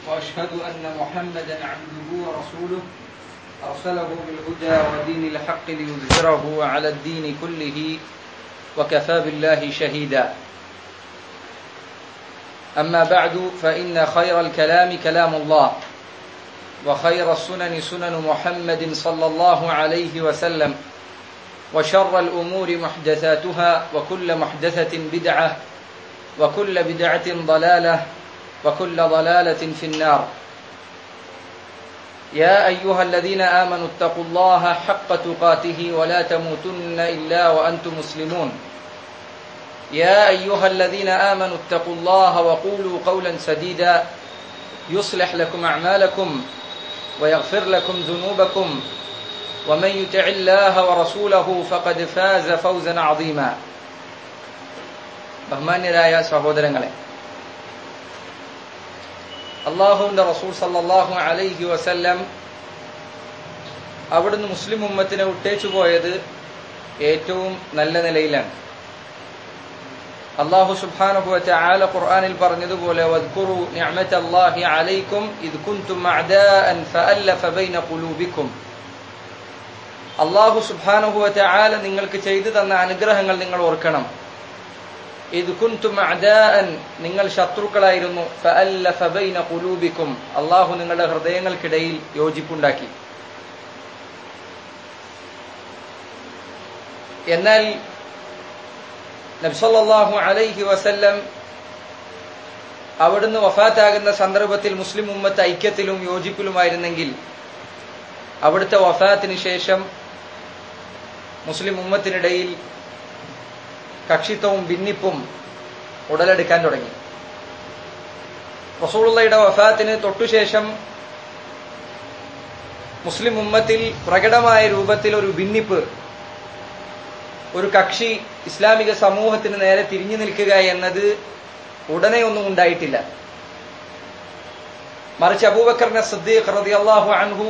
واشهد ان محمدا عبده ورسوله ارسله بالهدى ودين الحق ليظهره على الدين كله وكفى بالله شهيدا اما بعد فان خير الكلام كلام الله وخير السنن سنن محمد صلى الله عليه وسلم وشر الامور محدثاتها وكل محدثه بدعه وكل بدعه ضلاله وكل ضلاله في النار يا ايها الذين امنوا اتقوا الله حق تقاته ولا تموتن الا وانتم مسلمون يا ايها الذين امنوا اتقوا الله وقولوا قولا سديدا يصلح لكم اعمالكم ويغفر لكم ذنوبكم ومن يطع الله ورسوله فقد فاز فوزا عظيما ബഹ്മാന്യരായ സഹോദരങ്ങളെ അള്ളാഹുവിന്റെ റസൂൽ സല്ലാഹു അലൈഹി വസല്ലം അവിടുന്ന് മുസ്ലിം ഉമ്മത്തിനെ വിട്ടേച്ചു പോയത് ഏറ്റവും നല്ല നിലയിലാണ് അള്ളാഹു സുബ്ഹാനഹു ആല ഖുർആനിൽ പറഞ്ഞതുപോലെ വദ്കുറു നിഅമത അല്ലാഹി അലൈക്കും ഇദ് കുൻതും അഅദാഅൻ ഫഅല്ലഫ ബൈന ഖുലൂബിക്കും അള്ളാഹു സുബ്ഹാനഹു ആല നിങ്ങൾക്ക് ചെയ്തു തന്ന അനുഗ്രഹങ്ങൾ നിങ്ങൾ ഓർക്കണം ഇത് കുൻതും അഅദാഅൻ നിങ്ങൾ ശത്രുക്കളായിരുന്നു ഫഅല്ലഫ ബൈന ഖുലൂബിക്കും അള്ളാഹു നിങ്ങളുടെ ഹൃദയങ്ങൾക്കിടയിൽ യോജിപ്പുണ്ടാക്കി എന്നാൽ നബ്സല്ലാഹു അലൈഹി വസല്ലം അവിടുന്ന് വഫാത്താകുന്ന സന്ദർഭത്തിൽ മുസ്ലിം ഉമ്മത്ത് ഐക്യത്തിലും യോജിപ്പിലുമായിരുന്നെങ്കിൽ അവിടുത്തെ വഫാത്തിന് ശേഷം മുസ്ലിം ഉമ്മത്തിനിടയിൽ കക്ഷിത്വവും ഭിന്നിപ്പും ഉടലെടുക്കാൻ തുടങ്ങി റസൂളുള്ളയുടെ വഫാത്തിന് തൊട്ടുശേഷം മുസ്ലിം ഉമ്മത്തിൽ പ്രകടമായ രൂപത്തിൽ ഒരു ഭിന്നിപ്പ് ഒരു കക്ഷി ഇസ്ലാമിക സമൂഹത്തിന് നേരെ തിരിഞ്ഞു നിൽക്കുക എന്നത് ഉടനെ ഒന്നും ഉണ്ടായിട്ടില്ല മറിച്ച് അബൂബക്കറിനെ സദ്ദീഖ് റളിയല്ലാഹു അൻഹു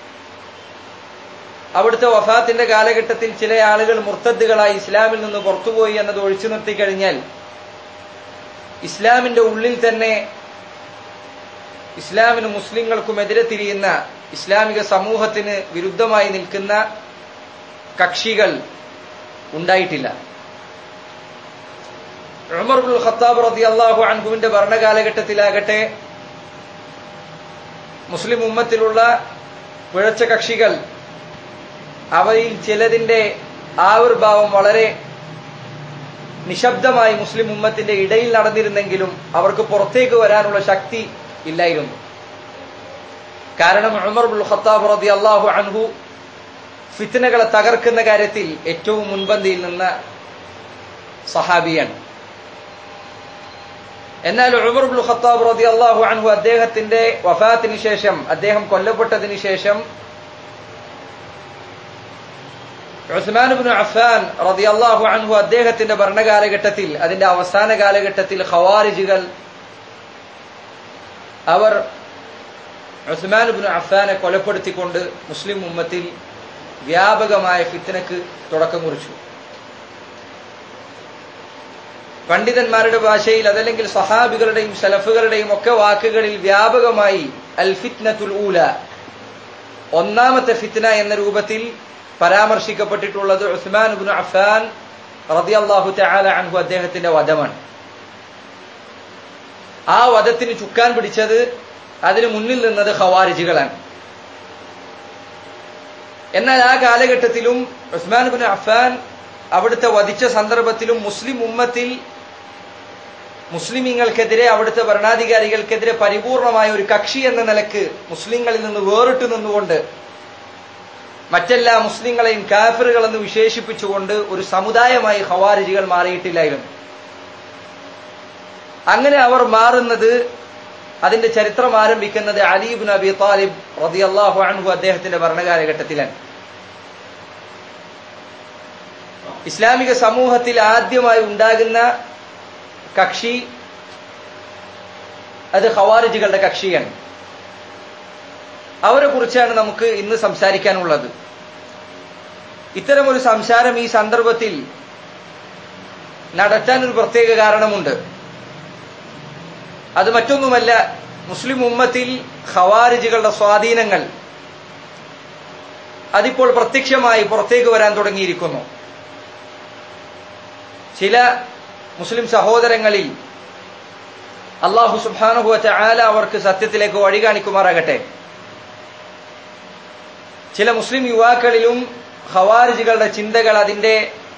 അവിടുത്തെ വഫാത്തിന്റെ കാലഘട്ടത്തിൽ ചില ആളുകൾ മുർത്തദ്ദുകളായി ഇസ്ലാമിൽ നിന്ന് പുറത്തുപോയി എന്നത് ഒഴിച്ചു നിർത്തി കഴിഞ്ഞാൽ ഇസ്ലാമിന്റെ ഉള്ളിൽ തന്നെ ഇസ്ലാമിനും മുസ്ലിങ്ങൾക്കും എതിരെ തിരിയുന്ന ഇസ്ലാമിക സമൂഹത്തിന് വിരുദ്ധമായി നിൽക്കുന്ന കക്ഷികൾ ഉണ്ടായിട്ടില്ല ഉമർ ബുൽ ഖത്താബ് റതി അള്ളാഹു അൻഹുവിന്റെ ഭരണകാലഘട്ടത്തിലാകട്ടെ മുസ്ലിം ഉമ്മത്തിലുള്ള പിഴച്ച കക്ഷികൾ അവയിൽ ചിലതിന്റെ ആവിർഭാവം വളരെ നിശബ്ദമായി മുസ്ലിം ഉമ്മത്തിന്റെ ഇടയിൽ നടന്നിരുന്നെങ്കിലും അവർക്ക് പുറത്തേക്ക് വരാനുള്ള ശക്തി ഇല്ലായിരുന്നു കാരണം ഉമർ ബുൽ ഖത്താബ് റതി അള്ളാഹു അൻഹു ഫിത്തനകളെ തകർക്കുന്ന കാര്യത്തിൽ ഏറ്റവും മുൻപന്തിയിൽ നിന്ന സഹാബിയാണ് എന്നാൽ ഉമർ ബുൽ ഖത്താബ് റതി അള്ളാഹു അൻഹു അദ്ദേഹത്തിന്റെ വഫാത്തിന് ശേഷം അദ്ദേഹം കൊല്ലപ്പെട്ടതിന് ശേഷം ഉസ്മാനുബിന് അഫാൻ റതി അള്ളാഹു അൻഹു അദ്ദേഹത്തിന്റെ ഭരണകാലഘട്ടത്തിൽ അതിന്റെ അവസാന കാലഘട്ടത്തിൽ ഖവാരിജുകൾ അവർ ഉസ്മാനുബിന് അഫാനെ കൊലപ്പെടുത്തിക്കൊണ്ട് മുസ്ലിം ഉമ്മത്തിൽ വ്യാപകമായ ഫിത്തനക്ക് തുടക്കം കുറിച്ചു പണ്ഡിതന്മാരുടെ ഭാഷയിൽ അതല്ലെങ്കിൽ സഹാബികളുടെയും സലഫുകളുടെയും ഒക്കെ വാക്കുകളിൽ വ്യാപകമായി അൽ ഫിത്നത്തുൽ ഊല ഒന്നാമത്തെ ഫിത്ന എന്ന രൂപത്തിൽ പരാമർശിക്കപ്പെട്ടിട്ടുള്ളത് ഉസ്മാൻ ഉബിൻ അഫാൻ റതിയല്ലാഹു തആല അൻഹു അദ്ദേഹത്തിന്റെ വധമാണ് ആ വധത്തിന് ചുക്കാൻ പിടിച്ചത് അതിന് മുന്നിൽ നിന്നത് ഖവാരിജുകളാണ് എന്നാൽ ആ കാലഘട്ടത്തിലും ഉസ്മാൻ ബിൻ അഫാൻ അവിടുത്തെ വധിച്ച സന്ദർഭത്തിലും മുസ്ലിം ഉമ്മത്തിൽ മുസ്ലിമീങ്ങൾക്കെതിരെ അവിടുത്തെ ഭരണാധികാരികൾക്കെതിരെ പരിപൂർണമായ ഒരു കക്ഷി എന്ന നിലക്ക് മുസ്ലിങ്ങളിൽ നിന്ന് വേറിട്ട് നിന്നുകൊണ്ട് മറ്റെല്ലാ മുസ്ലിങ്ങളെയും കാഫറുകൾ എന്ന് വിശേഷിപ്പിച്ചുകൊണ്ട് ഒരു സമുദായമായി ഹവാരിജികൾ മാറിയിട്ടില്ലായിരുന്നു അങ്ങനെ അവർ മാറുന്നത് അതിന്റെ ചരിത്രം ആരംഭിക്കുന്നത് അലീബ് അബി താലിബ് റതിയല്ലാഹു അൻഹു അദ്ദേഹത്തിന്റെ ഭരണകാലഘട്ടത്തിലാണ് ഇസ്ലാമിക സമൂഹത്തിൽ ആദ്യമായി ഉണ്ടാകുന്ന കക്ഷി അത് ഖവാരിജുകളുടെ കക്ഷിയാണ് അവരെ കുറിച്ചാണ് നമുക്ക് ഇന്ന് സംസാരിക്കാനുള്ളത് ഇത്തരമൊരു സംസാരം ഈ സന്ദർഭത്തിൽ നടത്താൻ ഒരു പ്രത്യേക കാരണമുണ്ട് അത് മറ്റൊന്നുമല്ല മുസ്ലിം ഉമ്മത്തിൽ ഖവാരിജുകളുടെ സ്വാധീനങ്ങൾ അതിപ്പോൾ പ്രത്യക്ഷമായി പുറത്തേക്ക് വരാൻ തുടങ്ങിയിരിക്കുന്നു ചില മുസ്ലിം സഹോദരങ്ങളിൽ അള്ളാഹു സുബാനുഭവ ആല അവർക്ക് സത്യത്തിലേക്ക് വഴി കാണിക്കുമാറാകട്ടെ ചില മുസ്ലിം യുവാക്കളിലും ഖവാരിജുകളുടെ ചിന്തകൾ അതിന്റെ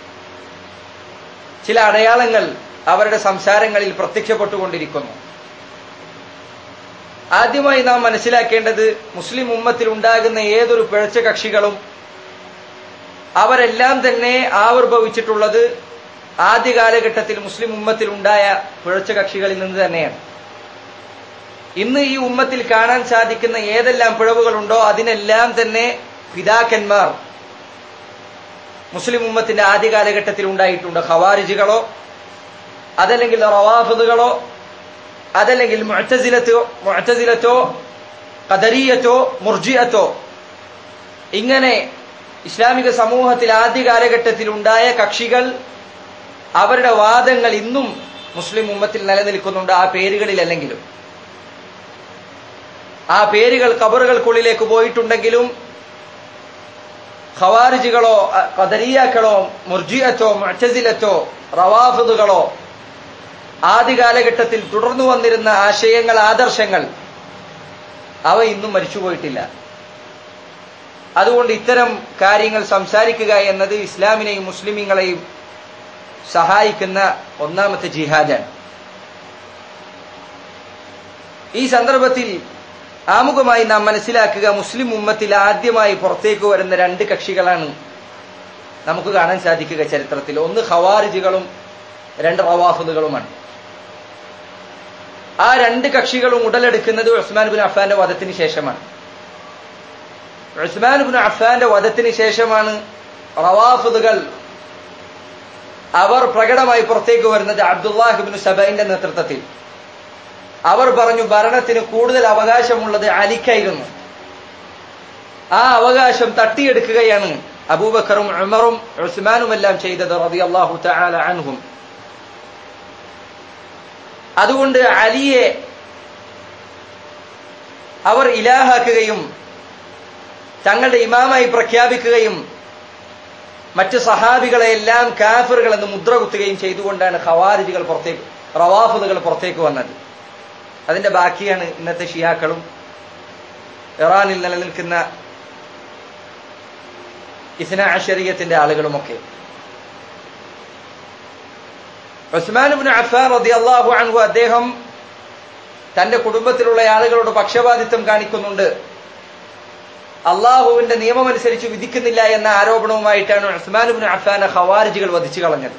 ചില അടയാളങ്ങൾ അവരുടെ സംസാരങ്ങളിൽ പ്രത്യക്ഷപ്പെട്ടുകൊണ്ടിരിക്കുന്നു ആദ്യമായി നാം മനസ്സിലാക്കേണ്ടത് മുസ്ലിം ഉമ്മത്തിൽ ഉണ്ടാകുന്ന ഏതൊരു പിഴച്ച കക്ഷികളും അവരെല്ലാം തന്നെ ആവിർഭവിച്ചിട്ടുള്ളത് ആദ്യ കാലഘട്ടത്തിൽ മുസ്ലിം ഉമ്മത്തിൽ ഉണ്ടായ പിഴച്ച കക്ഷികളിൽ നിന്ന് തന്നെയാണ് ഇന്ന് ഈ ഉമ്മത്തിൽ കാണാൻ സാധിക്കുന്ന ഏതെല്ലാം പിഴവുകളുണ്ടോ അതിനെല്ലാം തന്നെ പിതാക്കന്മാർ മുസ്ലിം ഉമ്മത്തിന്റെ ആദ്യ കാലഘട്ടത്തിൽ ഉണ്ടായിട്ടുണ്ട് ഖവാരിജുകളോ അതല്ലെങ്കിൽ റവാഫുകളോ അതല്ലെങ്കിൽ മുഅ്തസിലത്തോ മുഅ്തസിലത്തോ ഖദരിയത്തോ മുർജിയത്തോ ഇങ്ങനെ ഇസ്ലാമിക സമൂഹത്തിൽ ആദ്യ കാലഘട്ടത്തിൽ ഉണ്ടായ കക്ഷികൾ അവരുടെ വാദങ്ങൾ ഇന്നും മുസ്ലിം ഉമ്മത്തിൽ നിലനിൽക്കുന്നുണ്ട് ആ പേരുകളിലല്ലെങ്കിലും ആ പേരുകൾ കബറുകൾക്കുള്ളിലേക്ക് പോയിട്ടുണ്ടെങ്കിലും ഖവാരിജുകളോ ഖദരിയാക്കളോ മുർജിയത്തോ മുഅ്തസിലത്തോ റവാഫിദുകളോ ആദ്യ കാലഘട്ടത്തിൽ തുടർന്നു വന്നിരുന്ന ആശയങ്ങൾ ആദർശങ്ങൾ അവ ഇന്നും മരിച്ചുപോയിട്ടില്ല അതുകൊണ്ട് ഇത്തരം കാര്യങ്ങൾ സംസാരിക്കുക എന്നത് ഇസ്ലാമിനെയും മുസ്ലിമീങ്ങളെയും സഹായിക്കുന്ന ഒന്നാമത്തെ ജിഹാദാണ് ഈ സന്ദർഭത്തിൽ ആമുഖമായി നാം മനസ്സിലാക്കുക മുസ്ലിം ഉമ്മത്തിൽ ആദ്യമായി പുറത്തേക്ക് വരുന്ന രണ്ട് കക്ഷികളാണ് നമുക്ക് കാണാൻ സാധിക്കുക ചരിത്രത്തിൽ ഒന്ന് ഖവാരിജുകളും രണ്ട് റവാഫുകളുമാണ് ആ രണ്ട് കക്ഷികളും ഉടലെടുക്കുന്നത് ഉസ്മാൻ ബിൻ അഫാന്റെ വധത്തിന് ശേഷമാണ് ഉസ്മാൻ ബിൻ അഫാന്റെ വധത്തിന് ശേഷമാണ് റവാഫുകൾ അവർ പ്രകടമായി പുറത്തേക്ക് വരുന്നത് അബ്ദുല്ലാഹിബിൻ സബൈന്റെ നേതൃത്വത്തിൽ അവർ പറഞ്ഞു ഭരണത്തിന് കൂടുതൽ അവകാശമുള്ളത് അലിക്കായിരുന്നു ആ അവകാശം തട്ടിയെടുക്കുകയാണ് അബൂബക്കറും ഉമറും ഉസ്മാനുമെല്ലാം ചെയ്തത് റബി അള്ളാഹു തആല അൻഹും അതുകൊണ്ട് അലിയെ അവർ ഇലാഹാക്കുകയും തങ്ങളുടെ ഇമാമായി പ്രഖ്യാപിക്കുകയും മറ്റ് സഹാബികളെല്ലാം കാഫറുകൾ എന്ന് മുദ്ര കുത്തുകയും ചെയ്തുകൊണ്ടാണ് ഖവാരിജുകൾ പുറത്തേക്ക് റവാഫുകൾ പുറത്തേക്ക് വന്നത് അതിന്റെ ബാക്കിയാണ് ഇന്നത്തെ ഷിയാക്കളും ഇറാനിൽ നിലനിൽക്കുന്ന ഇസ്ന അഷരീയത്തിന്റെ ആളുകളുമൊക്കെ ഉസ്മാൻ അഫാൻ റതി അള്ളാഹു അൻഹു അദ്ദേഹം തന്റെ കുടുംബത്തിലുള്ള ആളുകളോട് പക്ഷപാതിത്വം കാണിക്കുന്നുണ്ട് അള്ളാഹുവിന്റെ നിയമമനുസരിച്ച് വിധിക്കുന്നില്ല എന്ന ആരോപണവുമായിട്ടാണ് ഉസ്മാൻ അഫാനെ ഖവാരിജുകൾ വധിച്ചു കളഞ്ഞത്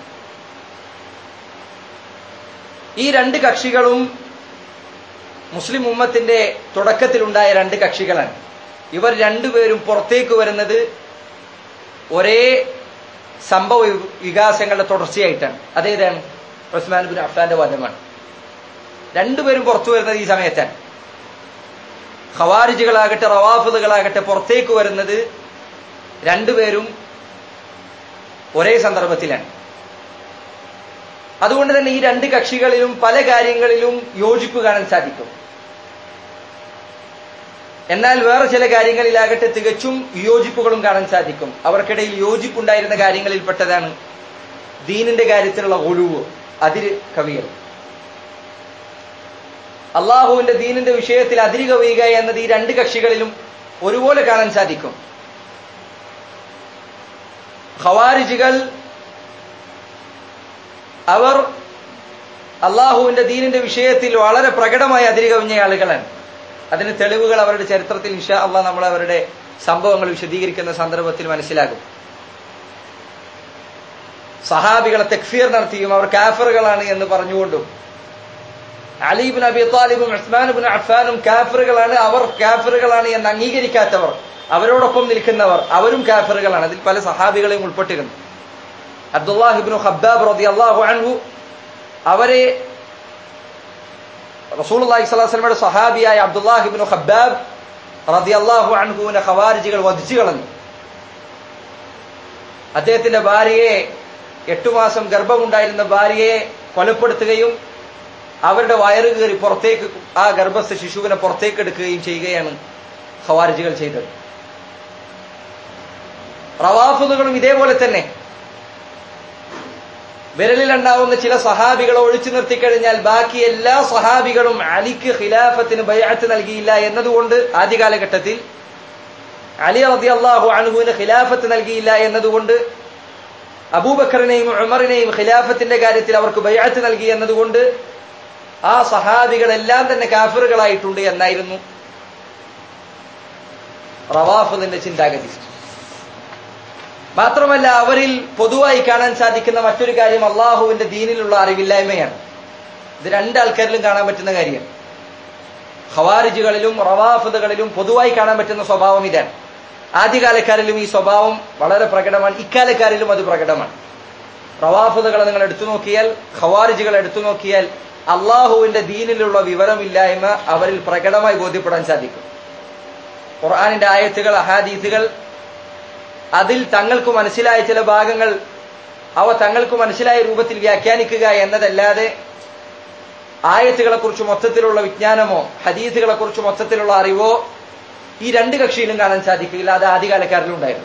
ഈ രണ്ട് കക്ഷികളും മുസ്ലിം ഉമ്മത്തിന്റെ തുടക്കത്തിലുണ്ടായ രണ്ട് കക്ഷികളാണ് ഇവർ രണ്ടുപേരും പുറത്തേക്ക് വരുന്നത് ഒരേ സംഭവ വികാസങ്ങളുടെ തുടർച്ചയായിട്ടാണ് അതേതാണ് ഉസ്മാൻ ബിൻ അഫ്ഫാന്റെ വധമാണ് രണ്ടുപേരും പുറത്തു വരുന്നത് ഈ സമയത്താണ് ഖവാരിജുകളാകട്ടെ റവാഫുകളാകട്ടെ പുറത്തേക്ക് വരുന്നത് രണ്ടുപേരും ഒരേ സന്ദർഭത്തിലാണ് അതുകൊണ്ട് തന്നെ ഈ രണ്ട് കക്ഷികളിലും പല കാര്യങ്ങളിലും യോജിപ്പ് കാണാൻ സാധിക്കും എന്നാൽ വേറെ ചില കാര്യങ്ങളിലാകട്ടെ തികച്ചും വിയോജിപ്പുകളും കാണാൻ സാധിക്കും അവർക്കിടയിൽ യോജിപ്പുണ്ടായിരുന്ന കാര്യങ്ങളിൽപ്പെട്ടതാണ് ദീനിന്റെ കാര്യത്തിലുള്ള ഒഴിവ് അതിര് കവിയൽ അള്ളാഹുവിന്റെ ദീനിന്റെ വിഷയത്തിൽ അതിര് കവിയുക എന്നത് ഈ രണ്ട് കക്ഷികളിലും ഒരുപോലെ കാണാൻ സാധിക്കും ഖവാരിജുകൾ അവർ അള്ളാഹുവിന്റെ ദീനിന്റെ വിഷയത്തിൽ വളരെ പ്രകടമായി അതിര് കവിഞ്ഞ ആളുകളാണ് അതിന് തെളിവുകൾ അവരുടെ ചരിത്രത്തിൽ ഇഷ അള്ളാഹ് നമ്മൾ അവരുടെ സംഭവങ്ങൾ വിശദീകരിക്കുന്ന സന്ദർഭത്തിൽ മനസ്സിലാകും സഹാബികളെ തെക്ഫീർ നടത്തിയും അവർ കാഫറുകളാണ് എന്ന് പറഞ്ഞുകൊണ്ടും അലീബിൻ അബി താലിബും ഉസ്മാനുബിൻ അഫാനും കാഫറുകളാണ് അവർ കാഫറുകളാണ് എന്ന് അംഗീകരിക്കാത്തവർ അവരോടൊപ്പം നിൽക്കുന്നവർ അവരും കാഫറുകളാണ് അതിൽ പല സഹാബികളെയും ഉൾപ്പെട്ടിരുന്നു അബ്ദുല്ലാഹിബിനു ഹബ്ബാബ് റതി അള്ളാഹു അൻഹു അവരെ റസൂൽ അള്ളാഹി സ്വലാസ്ലമയുടെ സഹാബിയായ അബ്ദുല്ലാഹിബിനു ഹബ്ബാബ് റതി അള്ളാഹു അൻഹുവിനെ ഖവാരിജികൾ വധിച്ചു കളഞ്ഞു അദ്ദേഹത്തിന്റെ ഭാര്യയെ എട്ടു മാസം ഗർഭമുണ്ടായിരുന്ന ഭാര്യയെ കൊലപ്പെടുത്തുകയും അവരുടെ വയറ് കയറി പുറത്തേക്ക് ആ ഗർഭസ്ഥ ശിശുവിനെ പുറത്തേക്ക് എടുക്കുകയും ചെയ്യുകയാണ് ഖവാരിജികൾ ചെയ്തത് റവാഫുകളും ഇതേപോലെ തന്നെ വിരലിലുണ്ടാവുന്ന ചില സഹാബികളെ ഒഴിച്ചു നിർത്തിക്കഴിഞ്ഞാൽ ബാക്കി എല്ലാ സഹാബികളും അലിക്ക് ഖിലാഫത്തിന് ബൈഅത്ത് നൽകിയില്ല എന്നതുകൊണ്ട് ആദ്യ കാലഘട്ടത്തിൽ അലി റതി അള്ളാഹു അണുവിന് ഖിലാഫത്ത് നൽകിയില്ല എന്നതുകൊണ്ട് അബൂബക്കറിനെയും ഉമറിനെയും ഖിലാഫത്തിന്റെ കാര്യത്തിൽ അവർക്ക് ബൈഅത്ത് നൽകി എന്നതുകൊണ്ട് ആ സഹാബികളെല്ലാം തന്നെ കാഫിറുകളായിട്ടുണ്ട് എന്നായിരുന്നു റവാഫിന്റെ ചിന്താഗതി മാത്രമല്ല അവരിൽ പൊതുവായി കാണാൻ സാധിക്കുന്ന മറ്റൊരു കാര്യം അള്ളാഹുവിന്റെ ദീനിലുള്ള അറിവില്ലായ്മയാണ് ഇത് രണ്ടാൾക്കാരിലും കാണാൻ പറ്റുന്ന കാര്യമാണ് ഖവാരിജുകളിലും റവാഫുദുകളിലും പൊതുവായി കാണാൻ പറ്റുന്ന സ്വഭാവം ഇതാണ് ആദ്യകാലക്കാരിലും ഈ സ്വഭാവം വളരെ പ്രകടമാണ് ഇക്കാലക്കാരിലും അത് പ്രകടമാണ് റവാഫുദുകളെ നിങ്ങൾ എടുത്തു നോക്കിയാൽ ഖവാരിജുകൾ എടുത്തു നോക്കിയാൽ അള്ളാഹുവിന്റെ ദീനിലുള്ള വിവരമില്ലായ്മ അവരിൽ പ്രകടമായി ബോധ്യപ്പെടാൻ സാധിക്കും ഖുർആാനിന്റെ ആയത്തുകൾ അഹാദീസുകൾ അതിൽ തങ്ങൾക്ക് മനസ്സിലായ ചില ഭാഗങ്ങൾ അവ തങ്ങൾക്ക് മനസ്സിലായ രൂപത്തിൽ വ്യാഖ്യാനിക്കുക എന്നതല്ലാതെ ആയത്തുകളെ കുറിച്ച് മൊത്തത്തിലുള്ള വിജ്ഞാനമോ ഹദീസുകളെ കുറിച്ച് മൊത്തത്തിലുള്ള അറിവോ ഈ രണ്ട് കക്ഷിയിലും കാണാൻ സാധിക്കില്ല അത് ആദ്യകാലക്കാരിലും ഉണ്ടായിരുന്നു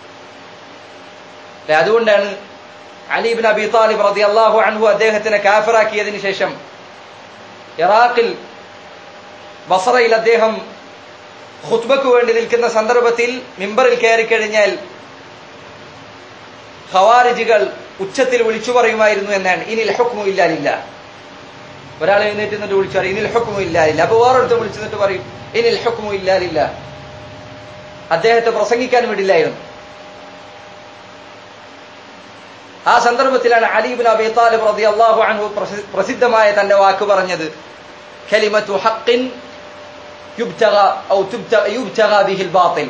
അതുകൊണ്ടാണ് അലീബിൻ അബി താലിബ് റതി അള്ളാഹു അൻഹു അദ്ദേഹത്തിനെ കാഫറാക്കിയതിനു ശേഷം ഇറാഖിൽ ബസറയിൽ അദ്ദേഹം ഖുത്ബക്ക് വേണ്ടി നിൽക്കുന്ന സന്ദർഭത്തിൽ മിമ്പറിൽ കയറിക്കഴിഞ്ഞാൽ ഖവാരിജികൾ ഉച്ചത്തിൽ വിളിച്ചു പറയുമായിരുന്നു എന്നാണ് ഇനിൽ ഹുക്മു ഇല്ലാലില്ല ഒരാൾ എഴുന്നേറ്റ് നിന്നിട്ട് വിളിച്ചു പറയും ഇനിൽ ഹുക്മു ഇല്ലാലില്ല അപ്പൊ വേറൊരുത്തർ വിളിച്ചു നിന്നിട്ട് പറയും ഇനിൽ ഹുക്മു ഇല്ലാലില്ല അദ്ദേഹത്തെ പ്രസംഗിക്കാൻ വിടില്ലായിരുന്നു ആ സന്ദർഭത്തിലാണ് അലീബിൻ അബി താലിബ് റതി അള്ളാഹു അൻഹു പ്രസിദ്ധമായ തന്റെ വാക്ക് പറഞ്ഞത് ഖലിമത്തു ഹഖിൻ يبتغى أو يبتغى به الباطل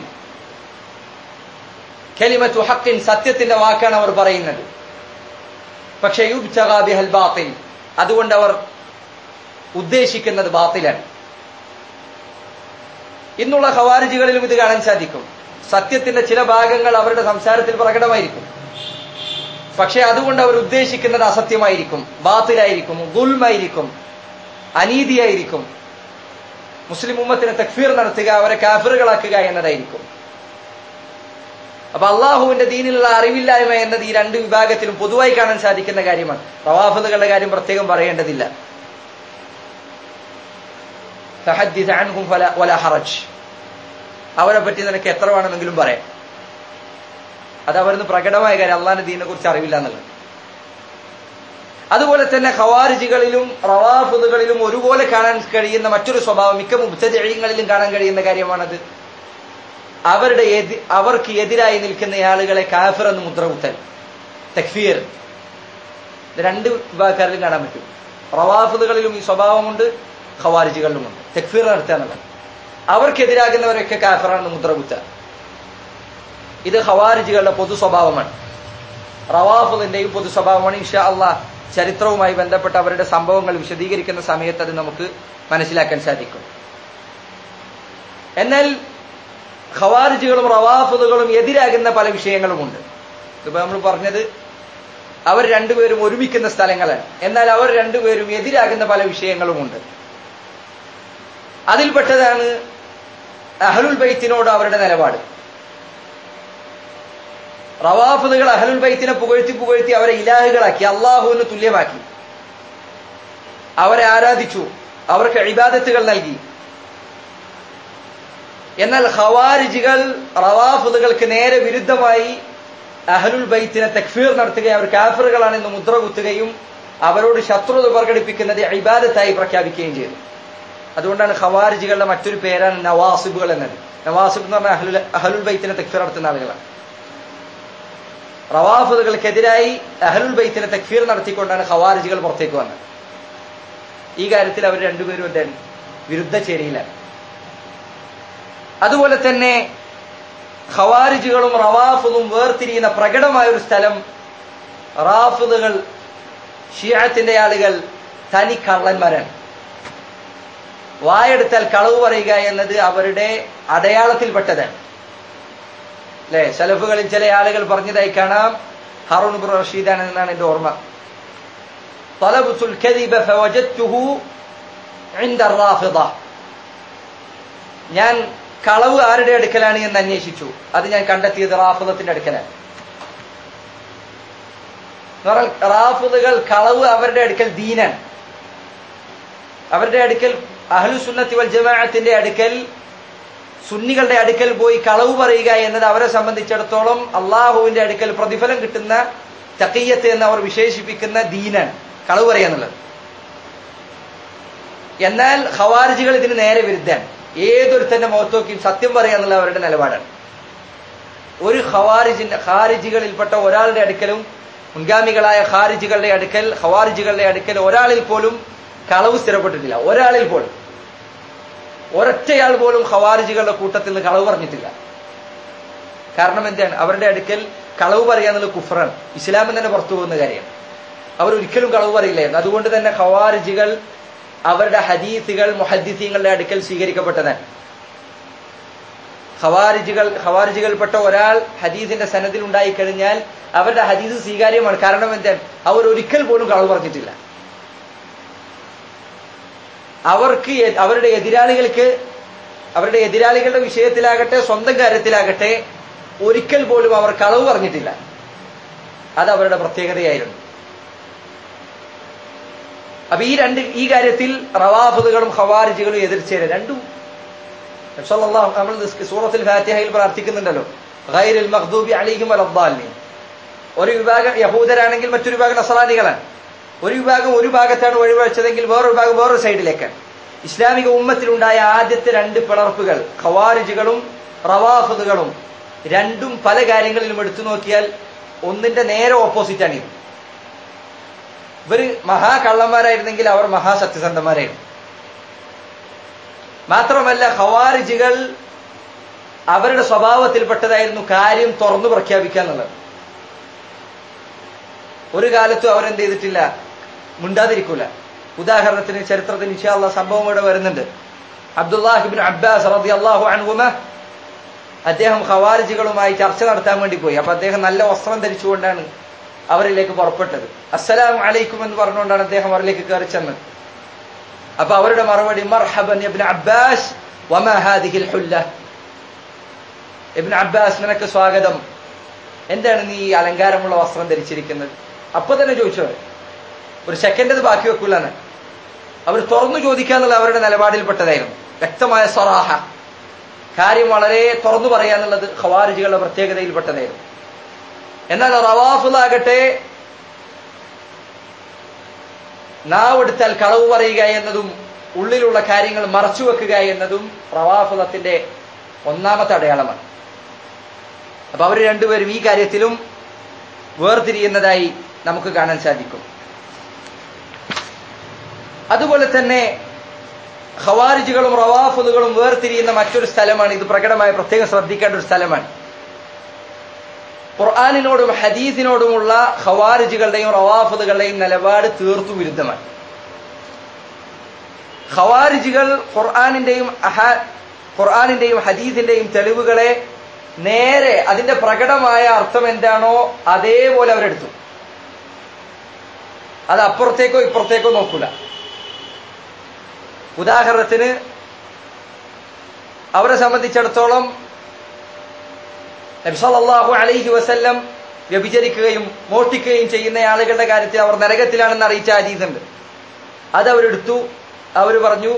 كلمة حق സത്യത്തിന്റെ വാക്കാണ് അവർ പറയുന്നത് പക്ഷെ യുബ്തഗ ബിഹൽ ബാത്തിൽ അതുകൊണ്ട് അവർ ഉദ്ദേശിക്കുന്നത് ബാത്തിലാണ് ഇന്നുള്ള ഖവാരിജികളിലും ഇത് കാണാൻ സാധിക്കും സത്യത്തിന്റെ ചില ഭാഗങ്ങൾ അവരുടെ സംസാരത്തിൽ പ്രകടമായിരിക്കും പക്ഷെ അതുകൊണ്ട് അവർ ഉദ്ദേശിക്കുന്നത് അസത്യമായിരിക്കും ബാത്തിലായിരിക്കും ദുൽമായിരിക്കും അനീതിയായിരിക്കും മുസ്ലിം ഉമ്മത്തിന് തക്ഫീർ നടത്തുക അവരെ കാഫിറുകളാക്കുക എന്നതായിരിക്കും അപ്പൊ അള്ളാഹുവിന്റെ ദീനിലുള്ള അറിവില്ലായ്മ എന്നത് ഈ രണ്ട് വിഭാഗത്തിലും പൊതുവായി കാണാൻ സാധിക്കുന്ന കാര്യമാണ് റവാഫുകളുടെ കാര്യം പ്രത്യേകം പറയേണ്ടതില്ല ഹറജ് അവരെ പറ്റി നിനക്ക് എത്ര വേണമെങ്കിലും പറയാം അത് അവരിന്ന് പ്രകടമായ കാര്യം അള്ളാഹിന്റെ ദീനെ കുറിച്ച് അറിവില്ല എന്നുള്ളത് അതുപോലെ തന്നെ ഖവാരിജികളിലും റവാഫുദുകളിലും ഒരുപോലെ കാണാൻ കഴിയുന്ന മറ്റൊരു സ്വഭാവം മിക്ക മുബ്തദികളിലും കാണാൻ കഴിയുന്ന കാര്യമാണത് അവരുടെ അവർക്ക് എതിരായി നിൽക്കുന്ന ആളുകളെ കാഫിർ എന്ന് മുദ്രകുത്തൽ തക്ഫീർ രണ്ട് വിഭാഗക്കാരിലും കാണാൻ പറ്റും റവാഫുദുകളിലും ഈ സ്വഭാവമുണ്ട് ഖവാരിജികളിലുമുണ്ട് തക്ഫീർ നടത്തുക എന്നുള്ളത് അവർക്കെതിരാകുന്നവരൊക്കെ കാഫിറാണെന്ന് മുദ്രകുത്തുക ഇത് ഖവാരിജികളുടെ പൊതു സ്വഭാവമാണ് റവാഫുദിന്റെയും പൊതു സ്വഭാവമാണ് ഇൻഷാ അള്ളാഹ് ചരിത്രവുമായി ബന്ധപ്പെട്ട അവരുടെ സംഭവങ്ങൾ വിശദീകരിക്കുന്ന സമയത്ത് അത് നമുക്ക് മനസ്സിലാക്കാൻ സാധിക്കും എന്നാൽ ഖവാരിജുകളും റവാഫുദുകളും എതിരാകുന്ന പല വിഷയങ്ങളുമുണ്ട് ഇതിപ്പോ നമ്മൾ പറഞ്ഞത് അവർ രണ്ടുപേരും ഒരുമിക്കുന്ന സ്ഥലങ്ങളാണ് എന്നാൽ അവർ രണ്ടുപേരും എതിരാകുന്ന പല വിഷയങ്ങളുമുണ്ട് അതിൽപ്പെട്ടതാണ് അഹലുൽ ബൈത്തിനോട് അവരുടെ നിലപാട് റവാഫുദുകൾ അഹലുൽ ബൈത്തിനെ പുകഴ്ത്തി പുകഴ്ത്തി അവരെ ഇലാഹുകളാക്കി അള്ളാഹുവിന് തുല്യമാക്കി അവരെ ആരാധിച്ചു അവർക്ക് ഇബാദത്തുകൾ നൽകി എന്നാൽ ഖവാരിജികൾ റവാഫുദുകൾക്ക് നേരെ വിരുദ്ധമായി അഹലുൽ ബൈത്തിനെ തക്ഫീർ നടത്തുകയും അവർ കാഫറുകളാണെന്ന് മുദ്ര കുത്തുകയും അവരോട് ശത്രുത പ്രകടിപ്പിക്കുന്നത് ഇബാദത്തായി പ്രഖ്യാപിക്കുകയും ചെയ്തു അതുകൊണ്ടാണ് ഖവാരിജികളുടെ മറ്റൊരു പേരാണ് നവാസിബുകൾ എന്നത് നവാസിബ് എന്ന് പറഞ്ഞാൽ അഹലുൽ അഹലുൽ ബൈത്തിനെ തക്ഫീർ നടത്തുന്ന ആളുകളാണ് റവാഫുദുകൾക്കെതിരായി അഹലുൽ ബൈത്തിനെ തക്ഫീർ നടത്തിക്കൊണ്ടാണ് ഖവാരിജികൾ പുറത്തേക്ക് വന്നത് ഈ കാര്യത്തിൽ അവർ രണ്ടുപേരും എന്താണ് വിരുദ്ധ ചേരിയിലാണ് അതുപോലെ തന്നെ ഖവാരിജുകളും റവാഫുദും വേർതിരിയുന്ന പ്രകടമായ ഒരു സ്ഥലം റാഫുദുകൾ ഷിയാത്തിന്റെ ആളുകൾ തനി കള്ളന്മാരാണ് വായെടുത്താൽ കളവ് പറയുക എന്നത് അവരുടെ അടയാളത്തിൽപ്പെട്ടതാണ് അല്ലെ സലഫുകളിൽ ചില ആളുകൾ പറഞ്ഞതായി കാണാം ഹറൂൺ ബുർ റഷീദാണ് എന്നാണ് എന്റെ ഓർമ്മ طلبت الكذب فوجدته عند الرافضة ഞാൻ കളവ് ആരുടെ അടുക്കലാണ് എന്ന് അന്വേഷിച്ചു അത് ഞാൻ കണ്ടെത്തിയത് റാഫിദത്തിന്റെ അടുക്കലാണ് റാഫിദുകൾ കളവ് അവരുടെ അടുക്കൽ ദീനാണ് അവരുടെ അടുക്കൽ അഹ്ലു സുന്നത്തി വൽ ജമാഅത്തിന്റെ അടുക്കൽ സുന്നികളുടെ അടുക്കൽ പോയി കളവ് പറയുക എന്നത് അവരെ സംബന്ധിച്ചിടത്തോളം അള്ളാഹുവിന്റെ അടുക്കൽ പ്രതിഫലം കിട്ടുന്ന തക്കയ്യത്ത് എന്ന് അവർ വിശേഷിപ്പിക്കുന്ന ദീനാണ് കളവ് പറയാന്നുള്ളത് എന്നാൽ ഖവാരിജികൾ ഇതിന് നേരെ വിരുദ്ധാണ് ഏതൊരുത്തന്റെ മുഖത്തോക്കിയും സത്യം പറയാന്നുള്ള അവരുടെ നിലപാടാണ് ഒരു ഖവാരിജിന്റെ ഖാരിജികളിൽപ്പെട്ട ഒരാളുടെ അടുക്കലും മുൻഗാമികളായ ഖാരിജികളുടെ അടുക്കൽ ഖവാരിജികളുടെ അടുക്കൽ ഒരാളിൽ പോലും കളവ് സ്ഥിരപ്പെട്ടിട്ടില്ല ഒരാളിൽ പോലും ഒരൊറ്റയാൾ പോലും ഖവാരിജികളുടെ കൂട്ടത്തിൽ നിന്ന് കളവ് പറഞ്ഞിട്ടില്ല കാരണം എന്താണ് അവരുടെ അടുക്കൽ കളവ് പറയാന്നുള്ളത് കുഫറാണ് ഇസ്ലാമിൽ തന്നെ പുറത്തു പോകുന്ന കാര്യമാണ് അവർ ഒരിക്കലും കളവ് പറയില്ലായിരുന്നു അതുകൊണ്ട് തന്നെ ഖവാരിജികൾ അവരുടെ ഹദീസുകൾ മുഹദ്ദീസീങ്ങളുടെ അടുക്കൽ സ്വീകരിക്കപ്പെട്ടതാണ് ഖവാരിജികൾ ഖവാരിജികൾപ്പെട്ട ഒരാൾ ഹദീസിന്റെ സനദിൽ ഉണ്ടായിക്കഴിഞ്ഞാൽ അവരുടെ ഹദീസ് സ്വീകാര്യമാണ് കാരണം എന്താണ് അവർ ഒരിക്കൽ പോലും കളവ് പറഞ്ഞിട്ടില്ല അവർക്ക് അവരുടെ എതിരാളികൾക്ക് അവരുടെ എതിരാളികളുടെ വിഷയത്തിലാകട്ടെ സ്വന്തം കാര്യത്തിലാകട്ടെ ഒരിക്കൽ പോലും അവർ കളവ് പറഞ്ഞിട്ടില്ല അത് അവരുടെ പ്രത്യേകതയായിരുന്നു അപ്പൊ ഈ രണ്ട് ഈ കാര്യത്തിൽ റവാഫുകളും ഖവാരിജികളും എതിർച്ചേരും രണ്ടും നമ്മൾ സൂറത്തിൽ ഫാത്തിഹയിൽ പ്രാർത്ഥിക്കുന്നുണ്ടല്ലോ ഗൈരിൽ മഖ്ദൂബി അലിഹിം വലദ്ദാലിൻ ഒരു വിഭാഗം യഹൂദരാണെങ്കിൽ മറ്റൊരു വിഭാഗം നസറാനികളാണ് ഒരു വിഭാഗം ഒരു ഭാഗത്താണ് വഴിവഴിച്ചതെങ്കിൽ വേറൊരു വിഭാഗം വേറൊരു സൈഡിലേക്കാണ് ഇസ്ലാമിക ഉമ്മത്തിലുണ്ടായ ആദ്യത്തെ രണ്ട് പിളർപ്പുകൾ ഖവാരിജുകളും റവാഫുകളും രണ്ടും പല കാര്യങ്ങളിലും എടുത്തു നോക്കിയാൽ ഒന്നിന്റെ നേരെ ഓപ്പോസിറ്റാണ് ഇത് ഇവര് മഹാകള്ളന്മാരായിരുന്നെങ്കിൽ അവർ മഹാസത്യസന്ധന്മാരായിരുന്നു മാത്രമല്ല ഖവാരിജികൾ അവരുടെ സ്വഭാവത്തിൽപ്പെട്ടതായിരുന്നു കാര്യം തുറന്നു പ്രഖ്യാപിക്കുക എന്നുള്ളത് ഒരു കാലത്തും അവരെന്ത് ചെയ്തിട്ടില്ല മിണ്ടാതിരിക്കൂല ഉദാഹരണത്തിന് ചരിത്രത്തിന് ഇൻഷാല്ല സംഭവം ഇവിടെ വരുന്നുണ്ട് അബ്ദുല്ലാഹിബിൻ അബ്ബാസ് റതി അള്ളാഹു അൻഹുമ അദ്ദേഹം ഖവാരിജികളുമായി ചർച്ച നടത്താൻ വേണ്ടി പോയി അപ്പൊ അദ്ദേഹം നല്ല വസ്ത്രം ധരിച്ചുകൊണ്ടാണ് അവരിലേക്ക് പുറപ്പെട്ടത് അസ്സലാം അലൈക്കും എന്ന് പറഞ്ഞുകൊണ്ടാണ് അദ്ദേഹം അവരിലേക്ക് കയറി ചെന്നത് അപ്പൊ അവരുടെ മറുപടി മർഹബൻ ഇബ്ൻ അബ്ബാസ് വമാ ഹാദിഹിൽ ഹുല്ല ഇബ്ൻ അബ്ബാസ് നിനക്ക് സ്വാഗതം എന്താണ് നീ ഈ അലങ്കാരമുള്ള വസ്ത്രം ധരിച്ചിരിക്കുന്നത് അപ്പൊ തന്നെ ചോദിച്ചു ഒരു സെക്കൻഡ് അത് ബാക്കി വെക്കൂലാണ് അവർ തുറന്നു ചോദിക്കാന്നുള്ള അവരുടെ നിലപാടിൽപ്പെട്ടതായിരുന്നു വ്യക്തമായ സ്വറാഹ കാര്യം വളരെ തുറന്നു പറയാന്നുള്ളത് ഖവാരിജികളുടെ പ്രത്യേകതയിൽപ്പെട്ടതായിരുന്നു എന്നാൽ റവാഫുലാകട്ടെ നാവെടുത്താൽ കളവ് പറയുക എന്നതും ഉള്ളിലുള്ള കാര്യങ്ങൾ മറച്ചു വെക്കുക എന്നതും റവാഫുലത്തിന്റെ ഒന്നാമത്തെ അടയാളമാണ് അപ്പൊ അവർ രണ്ടുപേരും ഈ കാര്യത്തിലും വേർതിരിയുന്നതായി നമുക്ക് കാണാൻ സാധിക്കും അതുപോലെ തന്നെ ഖവാരിജുകളും റവാഫുലുകളും വേർതിരിയുന്ന മറ്റൊരു സ്ഥലമാണ് ഇത് പ്രകടമായി പ്രത്യേകം ശ്രദ്ധിക്കേണ്ട ഒരു സ്ഥലമാണ് ഖുർആാനിനോടും ഹദീസിനോടുമുള്ള ഖവാരിജുകളുടെയും റവാഫുലുകളുടെയും നിലപാട് തീർത്തു വിരുദ്ധമാണ് ഖവാരിജുകൾ ഖുർആാനിന്റെയും ഖുർആാനിന്റെയും ഹദീസിന്റെയും തെളിവുകളെ നേരെ അതിന്റെ പ്രകടമായ അർത്ഥം എന്താണോ അതേപോലെ അവരെടുത്തു അത് അപ്പുറത്തേക്കോ ഇപ്പുറത്തേക്കോ നോക്കൂല ഉദാഹരണത്തിന് അവരെ സംബന്ധിച്ചിടത്തോളം നബ്സല്ലാഹു അലൈഹി വസല്ലം വ്യഭിചരിക്കുകയും മോഷ്ടിക്കുകയും ചെയ്യുന്ന ആളുകളുടെ കാര്യത്തിൽ അവർ നരകത്തിലാണെന്ന് അറിയിച്ച ഹദീസുണ്ട് അത് അവരെടുത്തു അവർ പറഞ്ഞു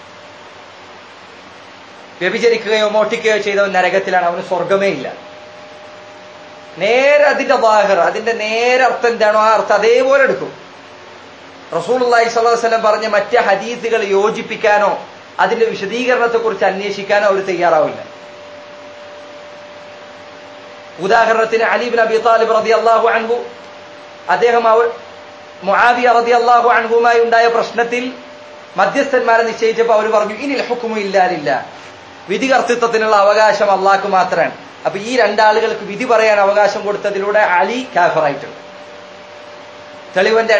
വ്യഭിചരിക്കുകയോ മോഷ്ടിക്കുകയോ ചെയ്തവൻ നരകത്തിലാണ് അവന് സ്വർഗമേ ഇല്ല നേരെ അതിന്റെ ബാഹർ അതിന്റെ നേരെ അർത്ഥം എന്താണോ ആ അർത്ഥം അതേപോലെ എടുക്കും റസൂൽ അള്ളാഹി സ്വല്ലം പറഞ്ഞ മറ്റ് ഹദീസുകൾ യോജിപ്പിക്കാനോ അതിന്റെ വിശദീകരണത്തെക്കുറിച്ച് അന്വേഷിക്കാനോ അവർ തയ്യാറാവില്ല ഉദാഹരണത്തിന് അലിബിൻ അബി താലിബ് റതി അള്ളാഹു അൻഹു അദ്ദേഹം അവർ മുആവിയ റതി അള്ളാഹു അൻഹുമായി ഉണ്ടായ പ്രശ്നത്തിൽ മധ്യസ്ഥന്മാരെ നിശ്ചയിച്ചപ്പോൾ അവർ പറഞ്ഞു ഇനിൽ ഹുക്കുമു ഇല്ലാലില്ല വിധി കർത്തൃത്വത്തിനുള്ള അവകാശം അള്ളാഹ്ക്ക് മാത്രമാണ് അപ്പൊ ഈ രണ്ടാളുകൾക്ക് വിധി പറയാൻ അവകാശം കൊടുത്തതിലൂടെ അലി കാഫറായിട്ടുണ്ട് തെളിവന്റെ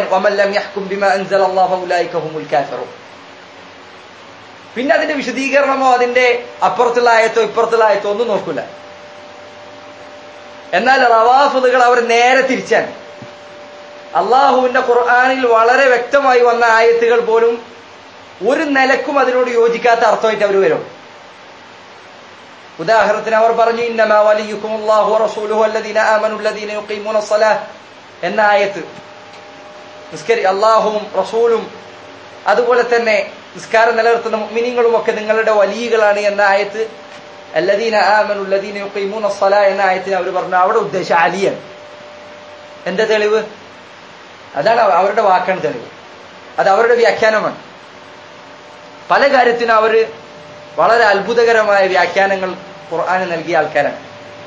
പിന്നെ അതിന്റെ വിശദീകരണമോ അതിന്റെ അപ്പുറത്തുള്ള ആയത്തോ ഇപ്പുറത്തുള്ള ആയത്തോ ഒന്നും നോക്കൂല എന്നാൽ റവാഫുകൾ അവർ നേരെ തിരിച്ചാണ് അള്ളാഹുവിന്റെ ഖുർആാനിൽ വളരെ വ്യക്തമായി വന്ന ആയത്തുകൾ പോലും ഒരു നിലക്കും അതിനോട് യോജിക്കാത്ത അർത്ഥമായിട്ട് അവർ വരും ഉദാഹരണത്തിന് അവർ പറഞ്ഞു ഇന്നമാ വലിയുക്കും അല്ലാഹു റസൂലുഹു അല്ലദീന ആമനു അല്ലദീന യുഖീമൂന സ്വലാഹ് എന്ന ആയത്ത് നിസ്കരി അള്ളാഹുവും റസൂലും അതുപോലെ തന്നെ നിസ്കാരം നിലനിർത്തുന്ന മിനിങ്ങളും ഒക്കെ നിങ്ങളുടെ വലിയകളാണ് എന്ന ആയത്ത് അല്ലദീന ആമനു അല്ലദീന യുഖീമൂന സ്വലാ എന്ന ആയത്തിന് അവർ പറഞ്ഞു അവിടെ ഉദ്ദേശം അലിയൻ എന്റെ തെളിവ് അതാണ് അവരുടെ വാക്കാണ് തെളിവ് അത് അവരുടെ വ്യാഖ്യാനമാണ് പല കാര്യത്തിനും അവര് വളരെ അത്ഭുതകരമായ വ്യാഖ്യാനങ്ങൾ ഖുർആന് നൽകിയ ആൾക്കാരാണ്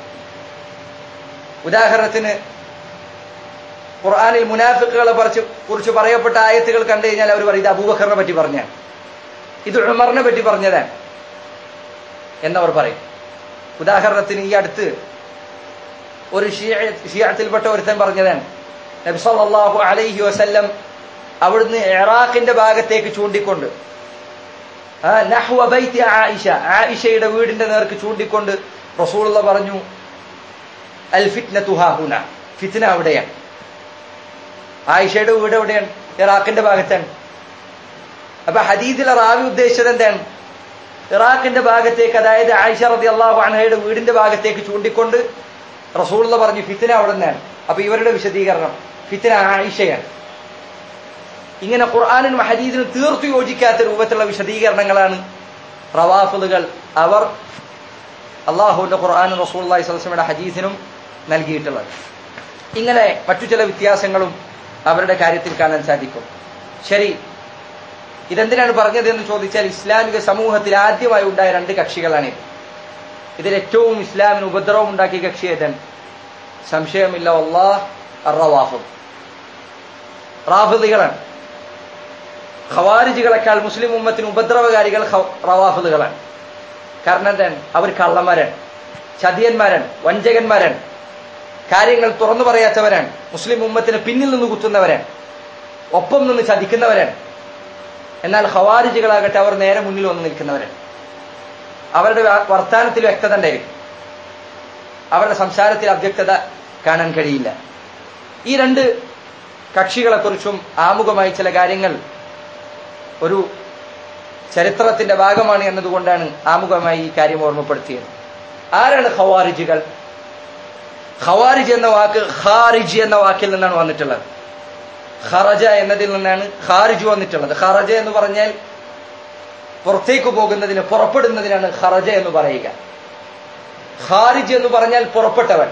ഉദാഹരണത്തിന് ഖുർആാനിൽ മുനാഫിക്കുകളെ കുറിച്ച് കുറിച്ച് പറയപ്പെട്ട ആയത്തുകൾ കണ്ടു കഴിഞ്ഞാൽ അവർ പറയും ഇത് അബൂബക്കറിനെ പറ്റി പറഞ്ഞാണ് ഇത് ഉമറിനെ പറ്റി പറഞ്ഞതാണ് എന്നവർ പറയും ഉദാഹരണത്തിന് ഈ അടുത്ത് ഒരു ഷിയാത്തിൽപ്പെട്ട ഒരുത്തൻ പറഞ്ഞതാണ് നബി സല്ലല്ലാഹു അലൈഹി വസല്ലം അവിടുന്ന് ഇറാഖിന്റെ ഭാഗത്തേക്ക് ചൂണ്ടിക്കൊണ്ട് നഹ്വ ബൈത്തി ആയിഷ ആയിഷയുടെ വീടിന്റെ നേർക്ക് ചൂണ്ടിക്കൊണ്ട് റസൂലുള്ള പറഞ്ഞു അൽ ഫിത്നതു ഹാഹുന ഫിത്ന അവിടെയാണ് ആയിഷയുടെ വീട് എവിടെയാണ് ഇറാഖിന്റെ ഭാഗത്താണ് അപ്പൊ ഹദീദിലെ റാവി ഉദ്ദേശിച്ചത് എന്താണ് ഇറാഖിന്റെ ഭാഗത്തേക്ക് അതായത് ആയിഷ റതി അള്ളാഹു അനഹയുടെ വീടിന്റെ ഭാഗത്തേക്ക് ചൂണ്ടിക്കൊണ്ട് റസൂള്ള പറഞ്ഞു ഫിത്തിന അവിടെ നിന്നാണ് അപ്പൊ ഇവരുടെ വിശദീകരണം ഫിത്തിന ആയിഷയാണ് ഇങ്ങനെ ഖുർആാനിനും ഹദീദിനും തീർത്തു യോജിക്കാത്ത രൂപത്തിലുള്ള വിശദീകരണങ്ങളാണ് റവാഫുകൾ അവർ അള്ളാഹുവിന്റെ ഖുർആാനും റസൂൽ സ്വലമയുടെ ഹദീസിനും നൽകിയിട്ടുള്ളത് ഇങ്ങനെ മറ്റു ചില വ്യത്യാസങ്ങളും അവരുടെ കാര്യത്തിൽ കാണാൻ സാധിക്കും ശരി ഇതെന്തിനാണ് പറഞ്ഞത് എന്ന് ചോദിച്ചാൽ ഇസ്ലാമിക സമൂഹത്തിൽ ആദ്യമായി ഉണ്ടായ രണ്ട് കക്ഷികളാണിത് ഇതിൽ ഏറ്റവും ഇസ്ലാമിന് ഉപദ്രവം ഉണ്ടാക്കിയ കക്ഷി ഏതാണ് സംശയമില്ല അള്ളാഹ് റവാഫുദ് റാഫിദികളാണ് ഖവാരിജികളെക്കാൾ മുസ്ലിം ഉമ്മത്തിന് ഉപദ്രവകാരികൾ റവാഫിദുകളാണ് കാരണം എന്താണ് അവർ കള്ളന്മാരാണ് ചതിയന്മാരാണ് വഞ്ചകന്മാരാണ് കാര്യങ്ങൾ തുറന്നു പറയാത്തവരാണ് മുസ്ലിം ഉമ്മത്തിന് പിന്നിൽ നിന്ന് കുത്തുന്നവരാണ് ഒപ്പം നിന്ന് ചതിക്കുന്നവരാണ് എന്നാൽ ഖവാരിജികളാകട്ടെ അവർ നേരെ മുന്നിൽ വന്ന് നിൽക്കുന്നവരാണ് അവരുടെ വർത്താനത്തിൽ വ്യക്തത ഉണ്ടായിരിക്കും അവരുടെ സംസാരത്തിൽ അവ്യക്തത കാണാൻ കഴിയില്ല ഈ രണ്ട് കക്ഷികളെക്കുറിച്ചും ആമുഖമായി ചില കാര്യങ്ങൾ ഒരു ചരിത്രത്തിന്റെ ഭാഗമാണ് എന്നതുകൊണ്ടാണ് ആമുഖമായി ഈ കാര്യം ഓർമ്മപ്പെടുത്തിയത് ആരാണ് ഖവാരിജികൾ ഖവാരിജ് എന്ന വാക്ക് ഖാരിജ് എന്ന വാക്കിൽ നിന്നാണ് വന്നിട്ടുള്ളത് ഖറജ എന്നതിൽ നിന്നാണ് ഖാരിജ് വന്നിട്ടുള്ളത് ഖറജ എന്ന് പറഞ്ഞാൽ പുറത്തേക്ക് പോകുന്നതിന് പുറപ്പെടുന്നതിനാണ് ഖറജ എന്ന് പറയുക ഖാരിജ് എന്ന് പറഞ്ഞാൽ പുറപ്പെട്ടവൻ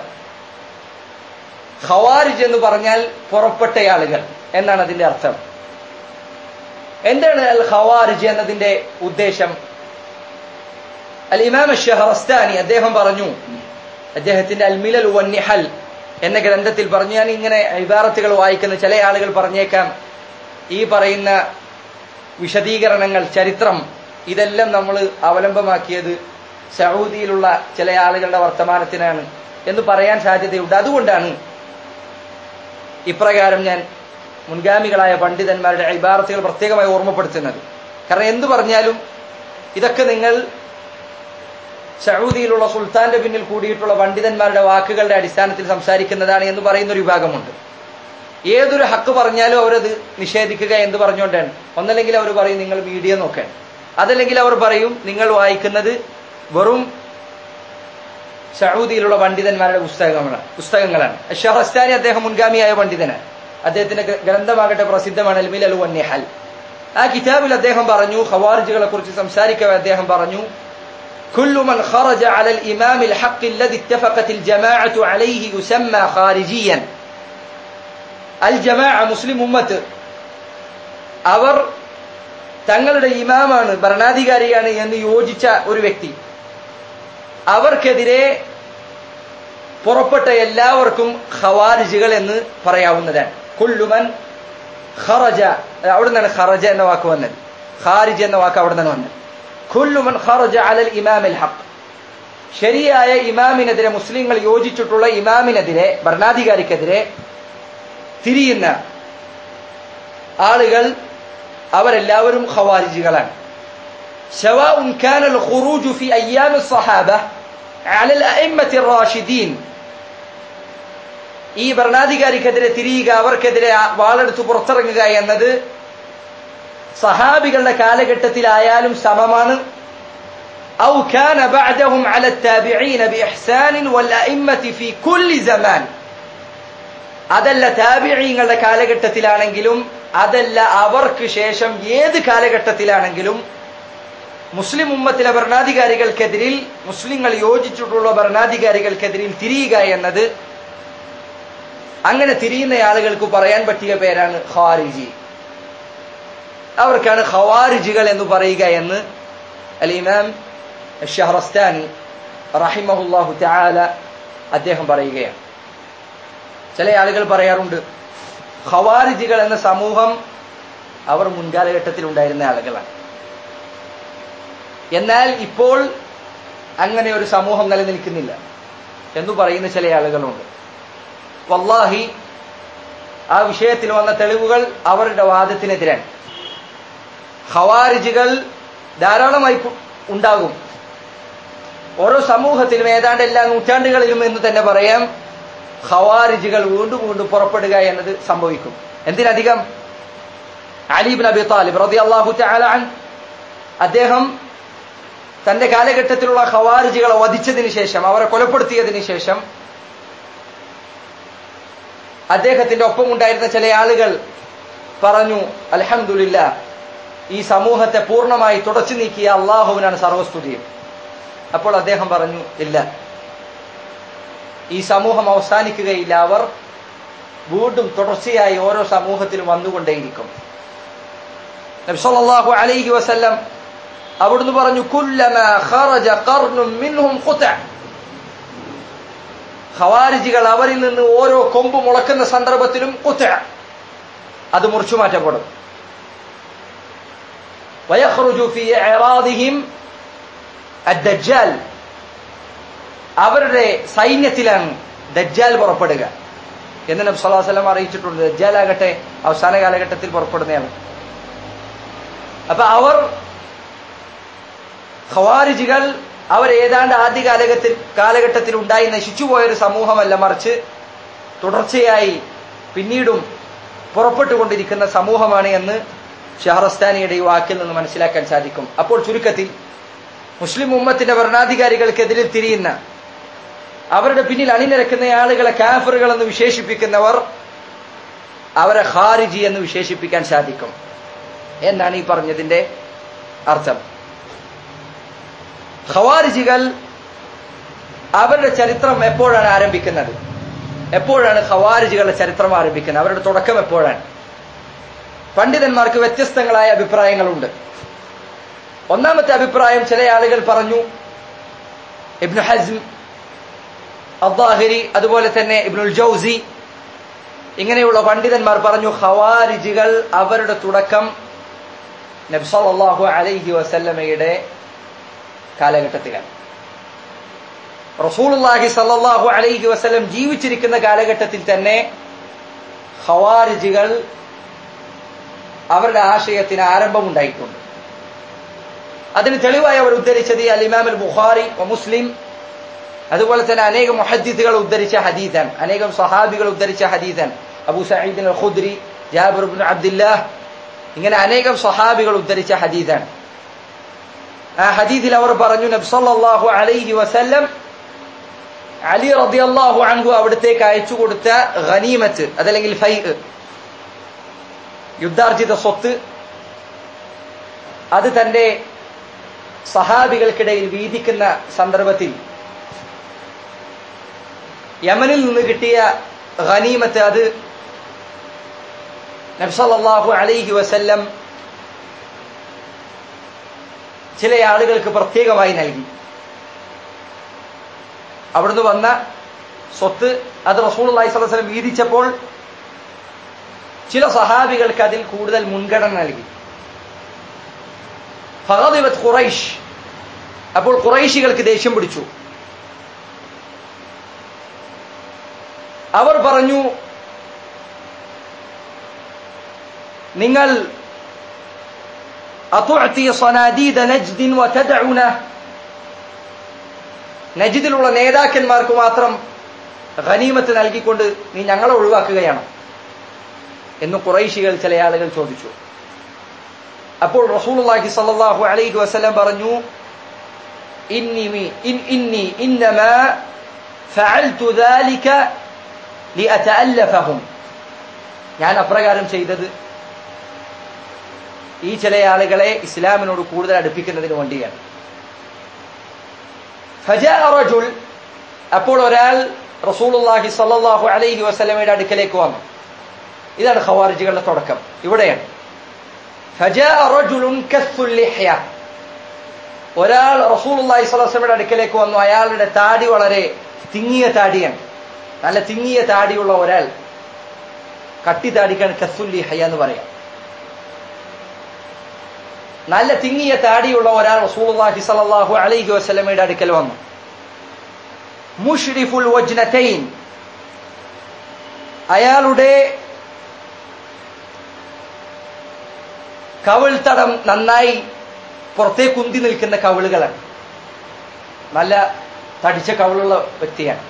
ഖവാരിജ് എന്ന് പറഞ്ഞാൽ പുറപ്പെട്ടയാളുകൾ എന്നാണ് അതിന്റെ അർത്ഥം എന്താണ് അൽ ഖവാരിജ് എന്നതിന്റെ ഉദ്ദേശം അൽ ഇമാം ഷഹറസ്താനി അദ്ദേഹം പറഞ്ഞു അദ്ദേഹത്തിന്റെ അൽമിലൽ വന്നിഹൽ എന്ന ഗ്രന്ഥത്തിൽ പറഞ്ഞു ഞാൻ ഇങ്ങനെ ഇബാറത്തുകൾ വായിക്കുന്ന ചില ആളുകൾ പറഞ്ഞേക്കാം ഈ പറയുന്ന വിശദീകരണങ്ങൾ ചരിത്രം ഇതെല്ലാം നമ്മൾ അവലംബമാക്കിയത് സൗദിയിലുള്ള ചില ആളുകളുടെ വർത്തമാനത്തിനാണ് എന്ന് പറയാൻ സാധ്യതയുണ്ട് അതുകൊണ്ടാണ് ഇപ്രകാരം ഞാൻ മുൻഗാമികളായ പണ്ഡിതന്മാരുടെ ഇബാറത്തുകൾ പ്രത്യേകമായി ഓർമ്മപ്പെടുത്തുന്നത് കാരണം എന്തു പറഞ്ഞാലും ഇതൊക്കെ നിങ്ങൾ സൗദിയിലുള്ള സുൽത്താന്റെ പിന്നിൽ കൂടിയിട്ടുള്ള പണ്ഡിതന്മാരുടെ വാക്കുകളുടെ അടിസ്ഥാനത്തിൽ സംസാരിക്കുന്നതാണ് എന്ന് പറയുന്ന ഒരു വിഭാഗമുണ്ട് ഏതൊരു ഹക്ക് പറഞ്ഞാലും അവരത് നിഷേധിക്കുക എന്ന് പറഞ്ഞുകൊണ്ടാണ് ഒന്നല്ലെങ്കിൽ അവർ പറയും നിങ്ങൾ മീഡിയ നോക്കാൻ അതല്ലെങ്കിൽ അവർ പറയും നിങ്ങൾ വായിക്കുന്നത് വെറും സൗദിയിലുള്ള പണ്ഡിതന്മാരുടെ പുസ്തകങ്ങളാണ് പുസ്തകങ്ങളാണ് ഷഹസ്താനി അദ്ദേഹം മുൻഗാമിയായ പണ്ഡിതനാണ് അദ്ദേഹത്തിന്റെ ഗ്രന്ഥമാകട്ടെ പ്രസിദ്ധമാണ് അൽമിൽ അലു വന്യഹൽ ആ കിതാബിൽ അദ്ദേഹം പറഞ്ഞു ഖവാർജുകളെ കുറിച്ച് സംസാരിക്കവേ അദ്ദേഹം പറഞ്ഞു كل من خرج على الإمام الحق الذي اتفقت الجماعة عليه يسمى خارجيا الجماعة مسلم ഉമ്മത്ത് അവർ തങ്ങളുടെ ഇമാമാണ് ഭരണാധികാരിയാണ് എന്ന് യോജിച്ച ഒരു വ്യക്തി അവർക്കെതിരെ പുറപ്പെട്ട എല്ലാവർക്കും ഖവാരിജുകൾ എന്ന് പറയാവുന്നതാണ് കുല്ലുമൻ ഖറജ അവിടെ നിന്നാണ് ഖറജ എന്ന വാക്ക് വന്നത് ഖാരിജ് എന്ന വാക്ക് അവിടെ നിന്നാണ് വന്നത് കുല്ലുമൻ ഖറജ അലൽ ഇമാമിൽ ഹഖ് ശരിയായ ഇമാമിനെതിരെ മുസ്ലിങ്ങൾ യോജിച്ചിട്ടുള്ള ഇമാമിനെതിരെ ഭരണാധികാരിക്കെതിരെ തിരിയുന്ന ആളുകൾ അവരെല്ലാവരും ഖവാരിജികളാണ് سواء كان الخروج في أيام الصحابة على الأئمة الراشدين ഈ ഭരണാധികാരിക്കെതിരെ തിരിയുക അവർക്കെതിരെ വാളെടുത്ത് പുറത്തിറങ്ങുക എന്നത് സഹാബികളുടെ കാലഘട്ടത്തിലായാലും സമമാണ് أو كان بعدهم على التابعين بإحسان والأئمة في كل زمان അതല്ല താബിഴീങ്ങളുടെ കാലഘട്ടത്തിലാണെങ്കിലും അതല്ല അവർക്ക് ശേഷം ഏത് കാലഘട്ടത്തിലാണെങ്കിലും മുസ്ലിം ഉമ്മത്തിലെ ഭരണാധികാരികൾക്കെതിരിൽ മുസ്ലിങ്ങൾ യോജിച്ചിട്ടുള്ള ഭരണാധികാരികൾക്കെതിരിൽ തിരിയുക എന്നത് അങ്ങനെ തിരിയുന്ന ആളുകൾക്ക് പറയാൻ പറ്റിയ പേരാണ് ഖാരിജി അവർക്കാണ് ഖവാരിജികൾ എന്ന് പറയുക എന്ന് അൽ ഇമാം ഷഹറസ്താനി റഹിമഹുല്ലാഹു തആല അദ്ദേഹം പറയുകയാണ് ചില ആളുകൾ പറയാറുണ്ട് ഖവാരിജികൾ എന്ന സമൂഹം അവർ മുൻകാലഘട്ടത്തിൽ ഉണ്ടായിരുന്ന ആളുകളാണ് എന്നാൽ ഇപ്പോൾ അങ്ങനെ ഒരു സമൂഹം നിലനിൽക്കുന്നില്ല എന്ന് പറയുന്ന ചില ആളുകളുണ്ട് വല്ലാഹി ആ വിഷയത്തിൽ വന്ന തെളിവുകൾ അവരുടെ വാദത്തിനെതിരാണ് ഖവാരിജികൾ ധാരാളമായി ഉണ്ടാകും ഓരോ സമൂഹത്തിലും ഏതാണ്ട് എല്ലാ നൂറ്റാണ്ടുകളിലും എന്ന് തന്നെ പറയാം ഖവാരിജികൾ വീണ്ടും വീണ്ടും പുറപ്പെടുക എന്നത് സംഭവിക്കും എന്തിനധികം അലീബ് നബി താലിബ് റതി അള്ളാഹു അൻ അദ്ദേഹം തന്റെ കാലഘട്ടത്തിലുള്ള ഖവാരിജികളെ വധിച്ചതിന് ശേഷം അവരെ കൊലപ്പെടുത്തിയതിന് ശേഷം അദ്ദേഹത്തിന്റെ ഒപ്പം ഉണ്ടായിരുന്ന ചില ആളുകൾ പറഞ്ഞു അലഹമുല്ല ഈ സമൂഹത്തെ പൂർണ്ണമായി തുടച്ചു നീക്കിയ അള്ളാഹുവിനാണ് സർവസ്തുതിയും അപ്പോൾ അദ്ദേഹം പറഞ്ഞു ഇല്ല ഈ സമൂഹം അവസാനിക്കുകയില്ല അവർ വീണ്ടും തുടർച്ചയായി ഓരോ സമൂഹത്തിലും വന്നുകൊണ്ടേയിരിക്കും നബ്സല്ലാഹു അലൈഹി വസല്ലം അവിടുന്ന് പറഞ്ഞു കുല്ലമ ഖറജ ഖർനും മിൻഹും ഖുത ഖവാരിജികൾ അവരിൽ നിന്ന് ഓരോ കൊമ്പ് മുളക്കുന്ന സന്ദർഭത്തിലും കുത്ത അത് മുറിച്ചു മാറ്റപ്പെടും വയഖ്റുജു ഫീ ഇറാദിഹിം അദ്ദജ്ജാൽ അവരുടെ സൈന്യത്തിലാണ് ദജ്ജാൽ പുറപ്പെടുക എന്ന് നബി സല്ലല്ലാഹു അലൈഹി വസല്ലം അറിയിച്ചിട്ടുണ്ട് ദജ്ജാൽ ആകട്ടെ അവസാന കാലഘട്ടത്തിൽ പുറപ്പെടുന്നതാണ് അപ്പൊ അവർ ഖവാരിജികൾ അവർ ഏതാണ്ട് ആദ്യ കാലഘട്ടത്തിൽ കാലഘട്ടത്തിൽ ഉണ്ടായി നശിച്ചുപോയ ഒരു സമൂഹമല്ല മറിച്ച് തുടർച്ചയായി പിന്നീടും പുറപ്പെട്ടുകൊണ്ടിരിക്കുന്ന സമൂഹമാണ് എന്ന് ഷഹറസ്ഥാനിയുടെ ഈ വാക്കിൽ നിന്ന് മനസ്സിലാക്കാൻ സാധിക്കും അപ്പോൾ ചുരുക്കത്തിൽ മുസ്ലിം ഉമ്മത്തിന്റെ ഭരണാധികാരികൾക്കെതിരിൽ തിരിയുന്ന അവരുടെ പിന്നിൽ അണിനിരക്കുന്ന ആളുകളെ കാഫറുകൾ എന്ന് വിശേഷിപ്പിക്കുന്നവർ അവരെ ഖാരിജി എന്ന് വിശേഷിപ്പിക്കാൻ സാധിക്കും എന്നാണ് ഈ പറഞ്ഞതിന്റെ അർത്ഥം ഖവാരിജികൾ അവരുടെ ചരിത്രം എപ്പോഴാണ് ആരംഭിക്കുന്നത് എപ്പോഴാണ് ഖവാരിജികളുടെ ചരിത്രം ആരംഭിക്കുന്നത് അവരുടെ തുടക്കം എപ്പോഴാണ് പണ്ഡിതന്മാർക്ക് വ്യത്യസ്തങ്ങളായ അഭിപ്രായങ്ങളുണ്ട് ഒന്നാമത്തെ അഭിപ്രായം ചില ആളുകൾ പറഞ്ഞു ഇബ്നു ഹസ്ം അബ്ദാഹിരി അതുപോലെ തന്നെ ഇബ്നുൽ ജൗസി ഇങ്ങനെയുള്ള പണ്ഡിതന്മാർ പറഞ്ഞു ഖവാരിജികൾ അവരുടെ തുടക്കം നബ്സല്ലാഹു അലൈഹി വസല്ലമയുടെ കാലഘട്ടത്തിലാണ് റസൂലുള്ളാഹി സല്ലല്ലാഹു അലൈഹി വസല്ലം ജീവിച്ചിരിക്കുന്ന കാലഘട്ടത്തിൽ തന്നെ ഖവാരിജികൾ അവരുടെ ആശയത്തിന് ആരംഭമുണ്ടായിട്ടുണ്ട് അതിന് തെളിവായി അവർ ഉദ്ധരിച്ചത് അൽ ഇമാം അൽ ബുഖാരി മുസ്ലിം അതുപോലെ തന്നെ അനേകം മുഹദ്ദിത്തുകൾ ഉദ്ധരിച്ച ഹദീദൻ അനേകം സഹാബികൾ ഉദ്ധരിച്ച ഹദീദൻ അബൂ സഈദ് അൽ ഖുദ്രി ജാബിർ ഇബ്നു അബ്ദുല്ലാഹ് ഇങ്ങനെ അനേകം സഹാബികൾ ഉദ്ധരിച്ച ഹദീദാണ് ആ ഹദീദിൽ അവർ പറഞ്ഞു നബി സല്ലല്ലാഹു അലൈഹി വസല്ലം അലി റളിയല്ലാഹു അൻഹു അവിടത്തേക്ക് അയച്ചു കൊടുത്ത ഗനീമത്ത് അതല്ലെങ്കിൽ ഫൈ യുദ്ധാർജിത സ്വത്ത് അത് തന്റെ സഹാബികൾക്കിടയിൽ വീതിക്കുന്ന സന്ദർഭത്തിൽ യമനിൽ നിന്ന് കിട്ടിയ ഖനീമത്ത് അത് നബ്സല്ലാഹു അലൈഹി വസല്ലം ചില ആളുകൾക്ക് പ്രത്യേകമായി നൽകി അവിടുന്ന് വന്ന സ്വത്ത് അത് റസൂൽ അള്ളഹി സ്വലം വീതിച്ചപ്പോൾ ചില സഹാബികൾക്ക് അതിൽ കൂടുതൽ മുൻഗണന നൽകി ഫഹദിവത് ഖുറൈഷ് അപ്പോൾ ഖുറൈശികൾക്ക് ദേഷ്യം പിടിച്ചു അവർ പറഞ്ഞു നിങ്ങൾ أطعتي صناديد نجد وتدعنا നജിദിലുള്ള നേതാക്കന്മാർക്ക് മാത്രം ഖനീമത്ത് നൽകിക്കൊണ്ട് നീ ഞങ്ങളെ ഒഴിവാക്കുകയാണോ എന്ന് കുറൈശികൾ ചില ആളുകൾ ചോദിച്ചു അപ്പോൾ റസൂലുള്ളാഹി സ്വല്ലല്ലാഹു അലൈഹി വസല്ലം പറഞ്ഞു ഇന്നി ഇൻ ഇന്നി ഇന്നമാ ഫഅൽതു ذلك ലിഅതഅല്ലഫഹും ഞാൻ അപ്രകാരം ചെയ്തത് ഈ ചില ആളുകളെ ഇസ്ലാമിനോട് കൂടുതൽ അടുപ്പിക്കുന്നതിന് വേണ്ടിയാണ് ഫജാഅ റജുൽ അപ്പോൾ ഒരാൾ റസൂലുള്ളാഹി സ്വല്ലല്ലാഹു അലൈഹി വസല്ലമയുടെ അടുക്കലേക്ക് വന്നു ഇതാണ് ഖവാരിജികളുടെ തുടക്കം ഇവിടെയാണ് ഫജാഅ റജുലുൻ കസ്സുൽ ലിഹ്യ ഒരാൾ റസൂലുള്ളാഹി സ്വല്ലല്ലാഹു അലൈഹി വസല്ലമയുടെ അടുക്കലേക്ക് വന്നു അയാളുടെ താടി വളരെ തിങ്ങിയ താടിയാണ് നല്ല തിങ്ങിയ താടിയുള്ള ഒരാൾ കട്ടി താടിക്കാണ് കസ്സുൽ ലിഹ്യ എന്ന് പറയാം നല്ല തിങ്ങിയ താടിയുള്ള ഒരാൾ റസൂലുള്ളാഹി സ്വല്ലല്ലാഹു അലൈഹി വസല്ലമയുടെ അടുക്കൽ വന്നു മുഷ്രിഫുൽ വജ്നതൈൻ അയാളുടെ കവിൾ തടം നന്നായി പുറത്തേക്ക് ഉന്തി നിൽക്കുന്ന കവിളുകളാണ് നല്ല തടിച്ച കവിളുള്ള വ്യക്തിയാണ്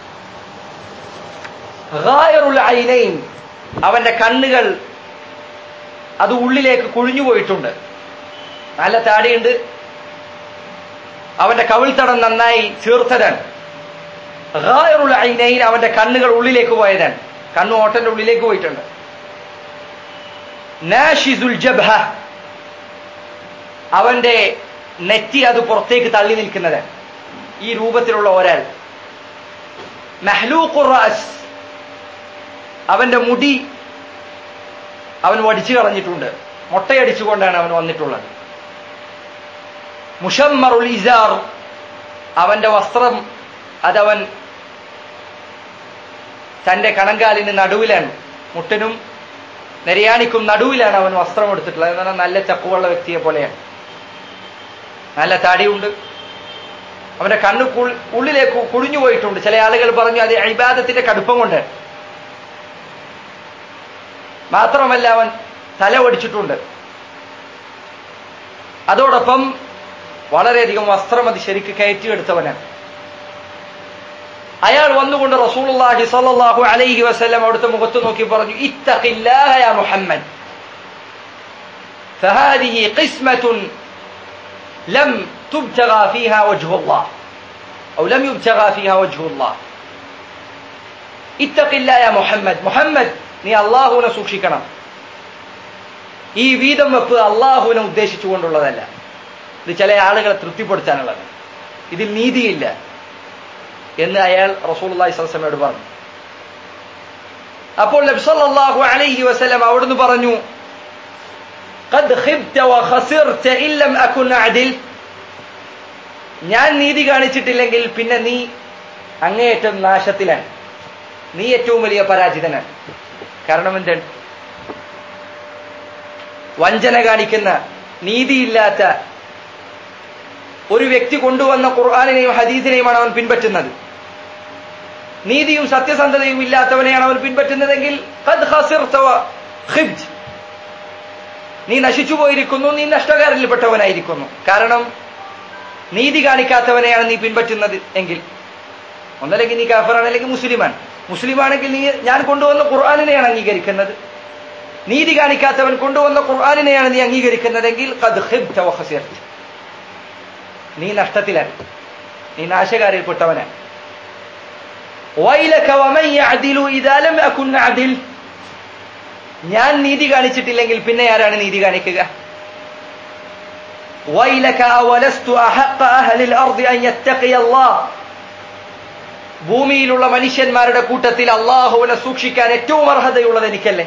ഗായറുൽ ഐനൈൻ അവന്റെ കണ്ണുകൾ അത് ഉള്ളിലേക്ക് കുഴിഞ്ഞു പോയിട്ടുണ്ട് നല്ല താടിയുണ്ട് അവന്റെ കവിൾത്തടം നന്നായി ചേർത്തതാണ് ഗായറുൽ ഐനൈൻ അവന്റെ കണ്ണുകൾ ഉള്ളിലേക്ക് പോയതാണ് കണ്ണു ഓട്ടന്റെ ഉള്ളിലേക്ക് പോയിട്ടുണ്ട് നാഷിസുൽ ജബ്ഹ അവന്റെ നെറ്റി അത് പുറത്തേക്ക് തള്ളി നിൽക്കുന്നതാണ് ഈ രൂപത്തിലുള്ള ഒരാൾ മെഹ്ലൂഖുർ റഅസ് അവന്റെ മുടി അവൻ വടിച്ചു കളഞ്ഞിട്ടുണ്ട് മുട്ടയടിച്ചുകൊണ്ടാണ് അവൻ വന്നിട്ടുള്ളത് മുഷമ്മറുൽ ഇസാർ അവന്റെ വസ്ത്രം അതവൻ തന്റെ കണങ്കാലിന് നടുവിലാണ് മുട്ടിനും നെരിയാണിക്കും നടുവിലാണ് അവൻ വസ്ത്രം എടുത്തിട്ടുള്ളത് എന്നാൽ നല്ല ചക്കുവുള്ള വ്യക്തിയെ പോലെയാണ് നല്ല താടിയുണ്ട് അവന്റെ കണ്ണ് ഉള്ളിലേക്ക് കുഴിഞ്ഞു പോയിട്ടുണ്ട് ചില ആളുകൾ പറഞ്ഞു അത് അഴിബാദത്തിന്റെ കടുപ്പം കൊണ്ട് മാത്രമല്ല അവൻ തല ഒടിച്ചിട്ടുണ്ട് അതോടൊപ്പം വളരെയധികം വസ്ത്രം അത് ശരിക്ക് കയറ്റിയെടുത്തവനാണ് അയാൾ വന്നുകൊണ്ട് റസൂലുള്ളാഹി സ്വല്ലല്ലാഹു അലൈഹി വസല്ലം അവിടുത്തെ മുഖത്ത് നോക്കി പറഞ്ഞു ഇത്തഖില്ലാഹ യാ മുഹമ്മദ് فهذه قسمة لم تبتغى فيها وجه الله أو لم يبتغى فيها وجه الله اتق الله يا محمد محمد നീ അള്ളാഹുവിനെ സൂക്ഷിക്കണം ഈ വീതം വെപ്പ് അള്ളാഹുവിനെ ഉദ്ദേശിച്ചുകൊണ്ടുള്ളതല്ല ഇത് ചില ആളുകളെ തൃപ്തിപ്പെടുത്താനുള്ളത് ഇതിൽ നീതിയില്ല എന്ന് അയാൾ റസൂലുള്ളാഹി സ്വലമയോട് പറഞ്ഞു അപ്പോൾ നബ്സല്ലാഹു അലൈഹി വസല്ലം അവിടുന്ന് പറഞ്ഞു قد خبت وخسرت إن لم أكن أعدل ഞാൻ നീതി കാണിച്ചിട്ടില്ലെങ്കിൽ പിന്നെ നീ അങ്ങേയറ്റം നാശത്തിലാണ് നീ ഏറ്റവും വലിയ പരാജിതനാണ് കാരണം എന്താണ് വഞ്ചന കാണിക്കുന്ന നീതിയില്ലാത്ത ഒരു വ്യക്തി കൊണ്ടുവന്ന ഖുർആാനിനെയും ഹദീസിനെയുമാണ് അവൻ പിൻപറ്റുന്നത് നീതിയും സത്യസന്ധതയും ഇല്ലാത്തവനെയാണ് അവൻ പിൻപറ്റുന്നതെങ്കിൽ നീ നശിച്ചു പോയിരിക്കുന്നു നീ നഷ്ടകാരിൽപ്പെട്ടവനായിരിക്കുന്നു കാരണം നീതി കാണിക്കാത്തവനെയാണ് നീ പിൻപറ്റുന്നത് എങ്കിൽ ഒന്നല്ലെങ്കിൽ നീ കാഫറാണ് അല്ലെങ്കിൽ മുസ്ലിമാണ് മുസ്ലിമാണെങ്കിൽ നീ ഞാൻ കൊണ്ടുവന്ന ഖുർആാനിനെയാണ് അംഗീകരിക്കുന്നത് നീതി കാണിക്കാത്തവൻ കൊണ്ടുവന്ന ഖുർആാനിനെയാണ് നീ അംഗീകരിക്കുന്നതെങ്കിൽ നീ നഷ്ടത്തിലാണ് നീ നാശകാരിൽപ്പെട്ടവനാണ് ഞാൻ നീതി കാണിച്ചിട്ടില്ലെങ്കിൽ പിന്നെ ആരാണ് നീതി കാണിക്കുക ഭൂമിയിലുള്ള മനുഷ്യന്മാരുടെ കൂട്ടത്തിൽ അള്ളാഹുവിനെ സൂക്ഷിക്കാൻ ഏറ്റവും അർഹതയുള്ളത് എനിക്കല്ലേ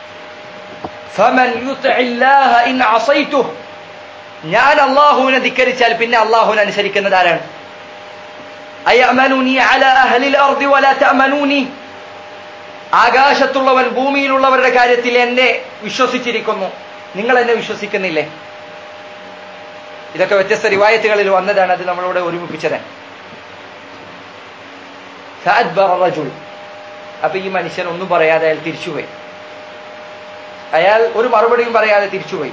ഞാൻ അള്ളാഹുവിനെ ധിക്കരിച്ചാൽ പിന്നെ അള്ളാഹുവിനെ അനുസരിക്കുന്നത് ആരാണ് ആകാശത്തുള്ളവൻ ഭൂമിയിലുള്ളവരുടെ കാര്യത്തിൽ എന്നെ വിശ്വസിച്ചിരിക്കുന്നു നിങ്ങൾ എന്നെ വിശ്വസിക്കുന്നില്ലേ ഇതൊക്കെ വ്യത്യസ്ത റിവായത്തുകളിൽ വന്നതാണ് അത് നമ്മളിവിടെ ഒരുമിപ്പിച്ചത് അപ്പൊ ഈ മനുഷ്യൻ ഒന്നും പറയാതെ അയാൾ തിരിച്ചുപോയി അയാൾ ഒരു മറുപടിയും പറയാതെ തിരിച്ചുപോയി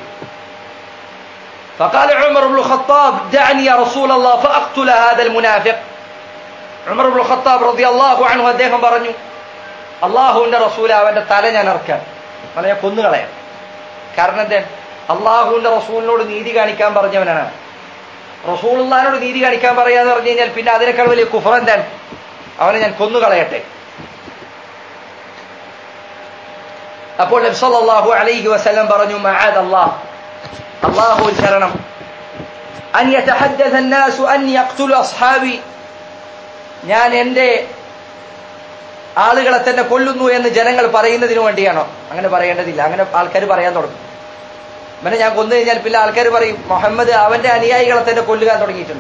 فقال عمر بن الخطاب دعني يا رسول الله فأقتل هذا المنافق ഉമർ ഇബ്നുൽ ഖത്താബ് റളിയല്ലാഹു അൻഹു അദ്ദേഹം പറഞ്ഞു അള്ളാഹുവിന്റെ റസൂൽ അവന്റെ തല ഞാൻ ഇറക്കാൻ അല്ല ഞാൻ കൊന്നുകളയാം കാരണം എന്താ അള്ളാഹുവിന്റെ റസൂലിനോട് നീതി കാണിക്കാൻ പറഞ്ഞവനാണ് റസൂലുള്ളാഹിനോട് നീതി കാണിക്കാൻ പറയാന്ന് പറഞ്ഞു കഴിഞ്ഞാൽ പിന്നെ അതിനേക്കാൾ വലിയ കുഫർ എന്താണ് അവനെ ഞാൻ കൊന്നുകളയട്ടെ അപ്പോൾ നബി സല്ലല്ലാഹു അലൈഹി വസല്ലം പറഞ്ഞു മഅദ അല്ലാഹ് അല്ലാഹു ശരണം അൻ യതഹദ്ദഥ الناس അൻ യഖ്തുലു അസ്ഹാബി ഞാൻ എൻ്റെ ആളുകളെ തന്നെ കൊല്ലുന്നു എന്ന് ജനങ്ങൾ പറയുന്നതിന് വേണ്ടിയാണോ അങ്ങനെ പറയേണ്ടതില്ല അങ്ങനെ ആൾക്കാർ പറയാൻ തുടങ്ങും ഇവനെ ഞാൻ കൊന്നു കഴിഞ്ഞാൽ പിന്നെ ആൾക്കാർ പറയും മുഹമ്മദ് അവന്റെ അനുയായികളെ തന്നെ കൊല്ലുകാൻ തുടങ്ങിയിട്ടുണ്ട്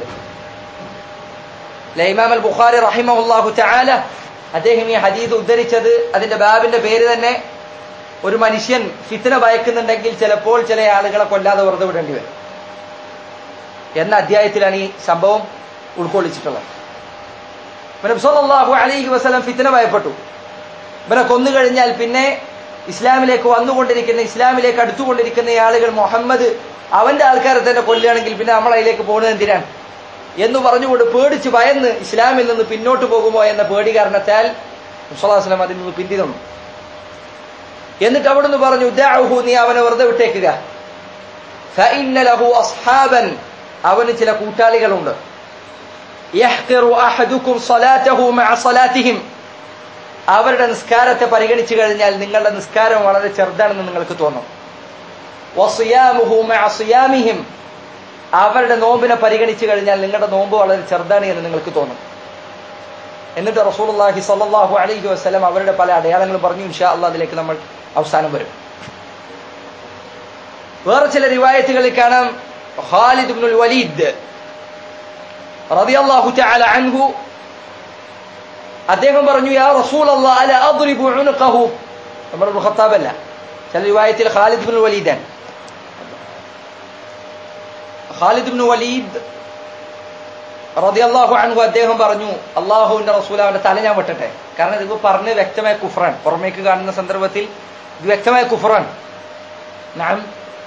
ലൈമാം അൽ ബുഖാരി റഹിമഹുല്ലാഹു തആല അദ്ദേഹം ഈ ഹദീദ് ഉദ്ധരിച്ചത് അതിന്റെ ബാബിന്റെ പേര് തന്നെ ഒരു മനുഷ്യൻ ഫിത്തിന ഭയക്കുന്നുണ്ടെങ്കിൽ ചിലപ്പോൾ ചില ആളുകളെ കൊല്ലാതെ വെറുതെ വിടേണ്ടി വരും എന്ന അധ്യായത്തിലാണ് ഈ സംഭവം ഉൾക്കൊള്ളിച്ചിട്ടുള്ളത് നബ്സല്ലാഹു അലൈഹി വസ്ലം ഫിത്തിന ഭയപ്പെട്ടു ഇവനെ കൊന്നു കഴിഞ്ഞാൽ പിന്നെ ഇസ്ലാമിലേക്ക് വന്നുകൊണ്ടിരിക്കുന്ന ഇസ്ലാമിലേക്ക് അടുത്തുകൊണ്ടിരിക്കുന്ന ഈ ആളുകൾ മുഹമ്മദ് അവന്റെ ആൾക്കാരെ തന്നെ കൊല്ലുകയാണെങ്കിൽ പിന്നെ നമ്മൾ അതിലേക്ക് പോകുന്നത് എന്തിനാണ് എന്ന് പറഞ്ഞുകൊണ്ട് പേടിച്ച് ഭയന്ന് ഇസ്ലാമിൽ നിന്ന് പിന്നോട്ട് പോകുമോ എന്ന പേടി കാരണത്താൽ മുസ്ലാസ്ലാം അതിൽ നിന്ന് പിന്തി തന്നു എന്നിട്ട് അവിടുന്ന് പറഞ്ഞു ദഅഹു നീ അവനെ വെറുതെ വിട്ടേക്കുക ഫഇന്ന ലഹു അസ്ഹാബൻ അവന് ചില കൂട്ടാളികളുണ്ട് യഹ്ഖിറു അഹദുക്കും സ്വലാത്തഹു മഅ സ്വലാത്തിഹിം അവരുടെ നിസ്കാരത്തെ പരിഗണിച്ചു കഴിഞ്ഞാൽ നിങ്ങളുടെ നിസ്കാരം വളരെ ചെറുതാണെന്ന് നിങ്ങൾക്ക് തോന്നും വസിയാമുഹു മഅ സിയാമിഹിം അവരുടെ നോമ്പിനെ പരിഗണിച്ചു കഴിഞ്ഞാൽ നിങ്ങളുടെ നോമ്പ് വളരെ ചെറുതാണ് എന്ന് നിങ്ങൾക്ക് തോന്നും എന്നിട്ട് റസൂലുള്ളാഹി സ്വല്ലല്ലാഹു അലൈഹി വസല്ലം അവരുടെ പല അടയാളങ്ങൾ പറഞ്ഞു ഇൻഷാ അള്ളാഹ് അതിലേക്ക് നമ്മൾ അവസാനം വരും വേറെ ചില റിവായത്തുകളിൽ കാണാം ഖാലിദ് ഇബ്നുൽ വലീദ് റളിയല്ലാഹു തആല അൻഹു അദ്ദേഹം പറഞ്ഞു യാ റസൂലല്ലാഹ് അല അദ്രിബു ഉൻഖഹു ഉമർ ഇബ്നു ഖത്താബ് അല്ല ചില റിവായത്തിൽ ഖാലിദ് ഇബ്നുൽ വലീദാണ് ഖാലിദ് ഇബ്നു വലീദ് റളിയല്ലാഹു അൻഹു അദ്ദേഹം പറഞ്ഞു അള്ളാഹുവിന്റെ റസൂൽ അവന്റെ തല ഞാൻ വെട്ടട്ടെ കാരണം ഇത് പറഞ്ഞ് വ്യക്തമായ കുഫറാൻ പുറമേക്ക് കാണുന്ന സന്ദർഭത്തിൽ ഇത് വ്യക്തമായ കുഫറാൻ നാം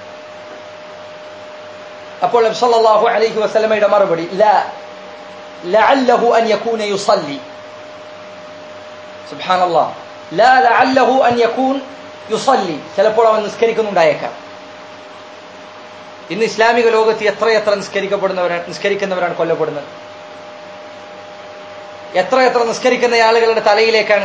അപ്പോൾ നബി സല്ലല്ലാഹു അലൈഹി വസല്ലമയുടെ മറുപടി ലാ ലഅല്ലഹു അൻ യകൂന യുസല്ലി സുബ്ഹാനല്ലാഹ് ലാ ലഅല്ലഹു അൻ യകൂൻ യുസല്ലി ചിലപ്പോൾ അവൻ നിസ്കരിക്കുന്നുണ്ടായേക്കാം ഇന്ന് ഇസ്ലാമിക ലോകത്ത് എത്രയെത്ര നിസ്കരിക്കപ്പെടുന്നവരാണ് നിസ്കരിക്കുന്നവരാണ് കൊല്ലപ്പെടുന്നത് എത്രയെത്ര നിസ്കരിക്കുന്ന ആളുകളുടെ തലയിലേക്കാണ്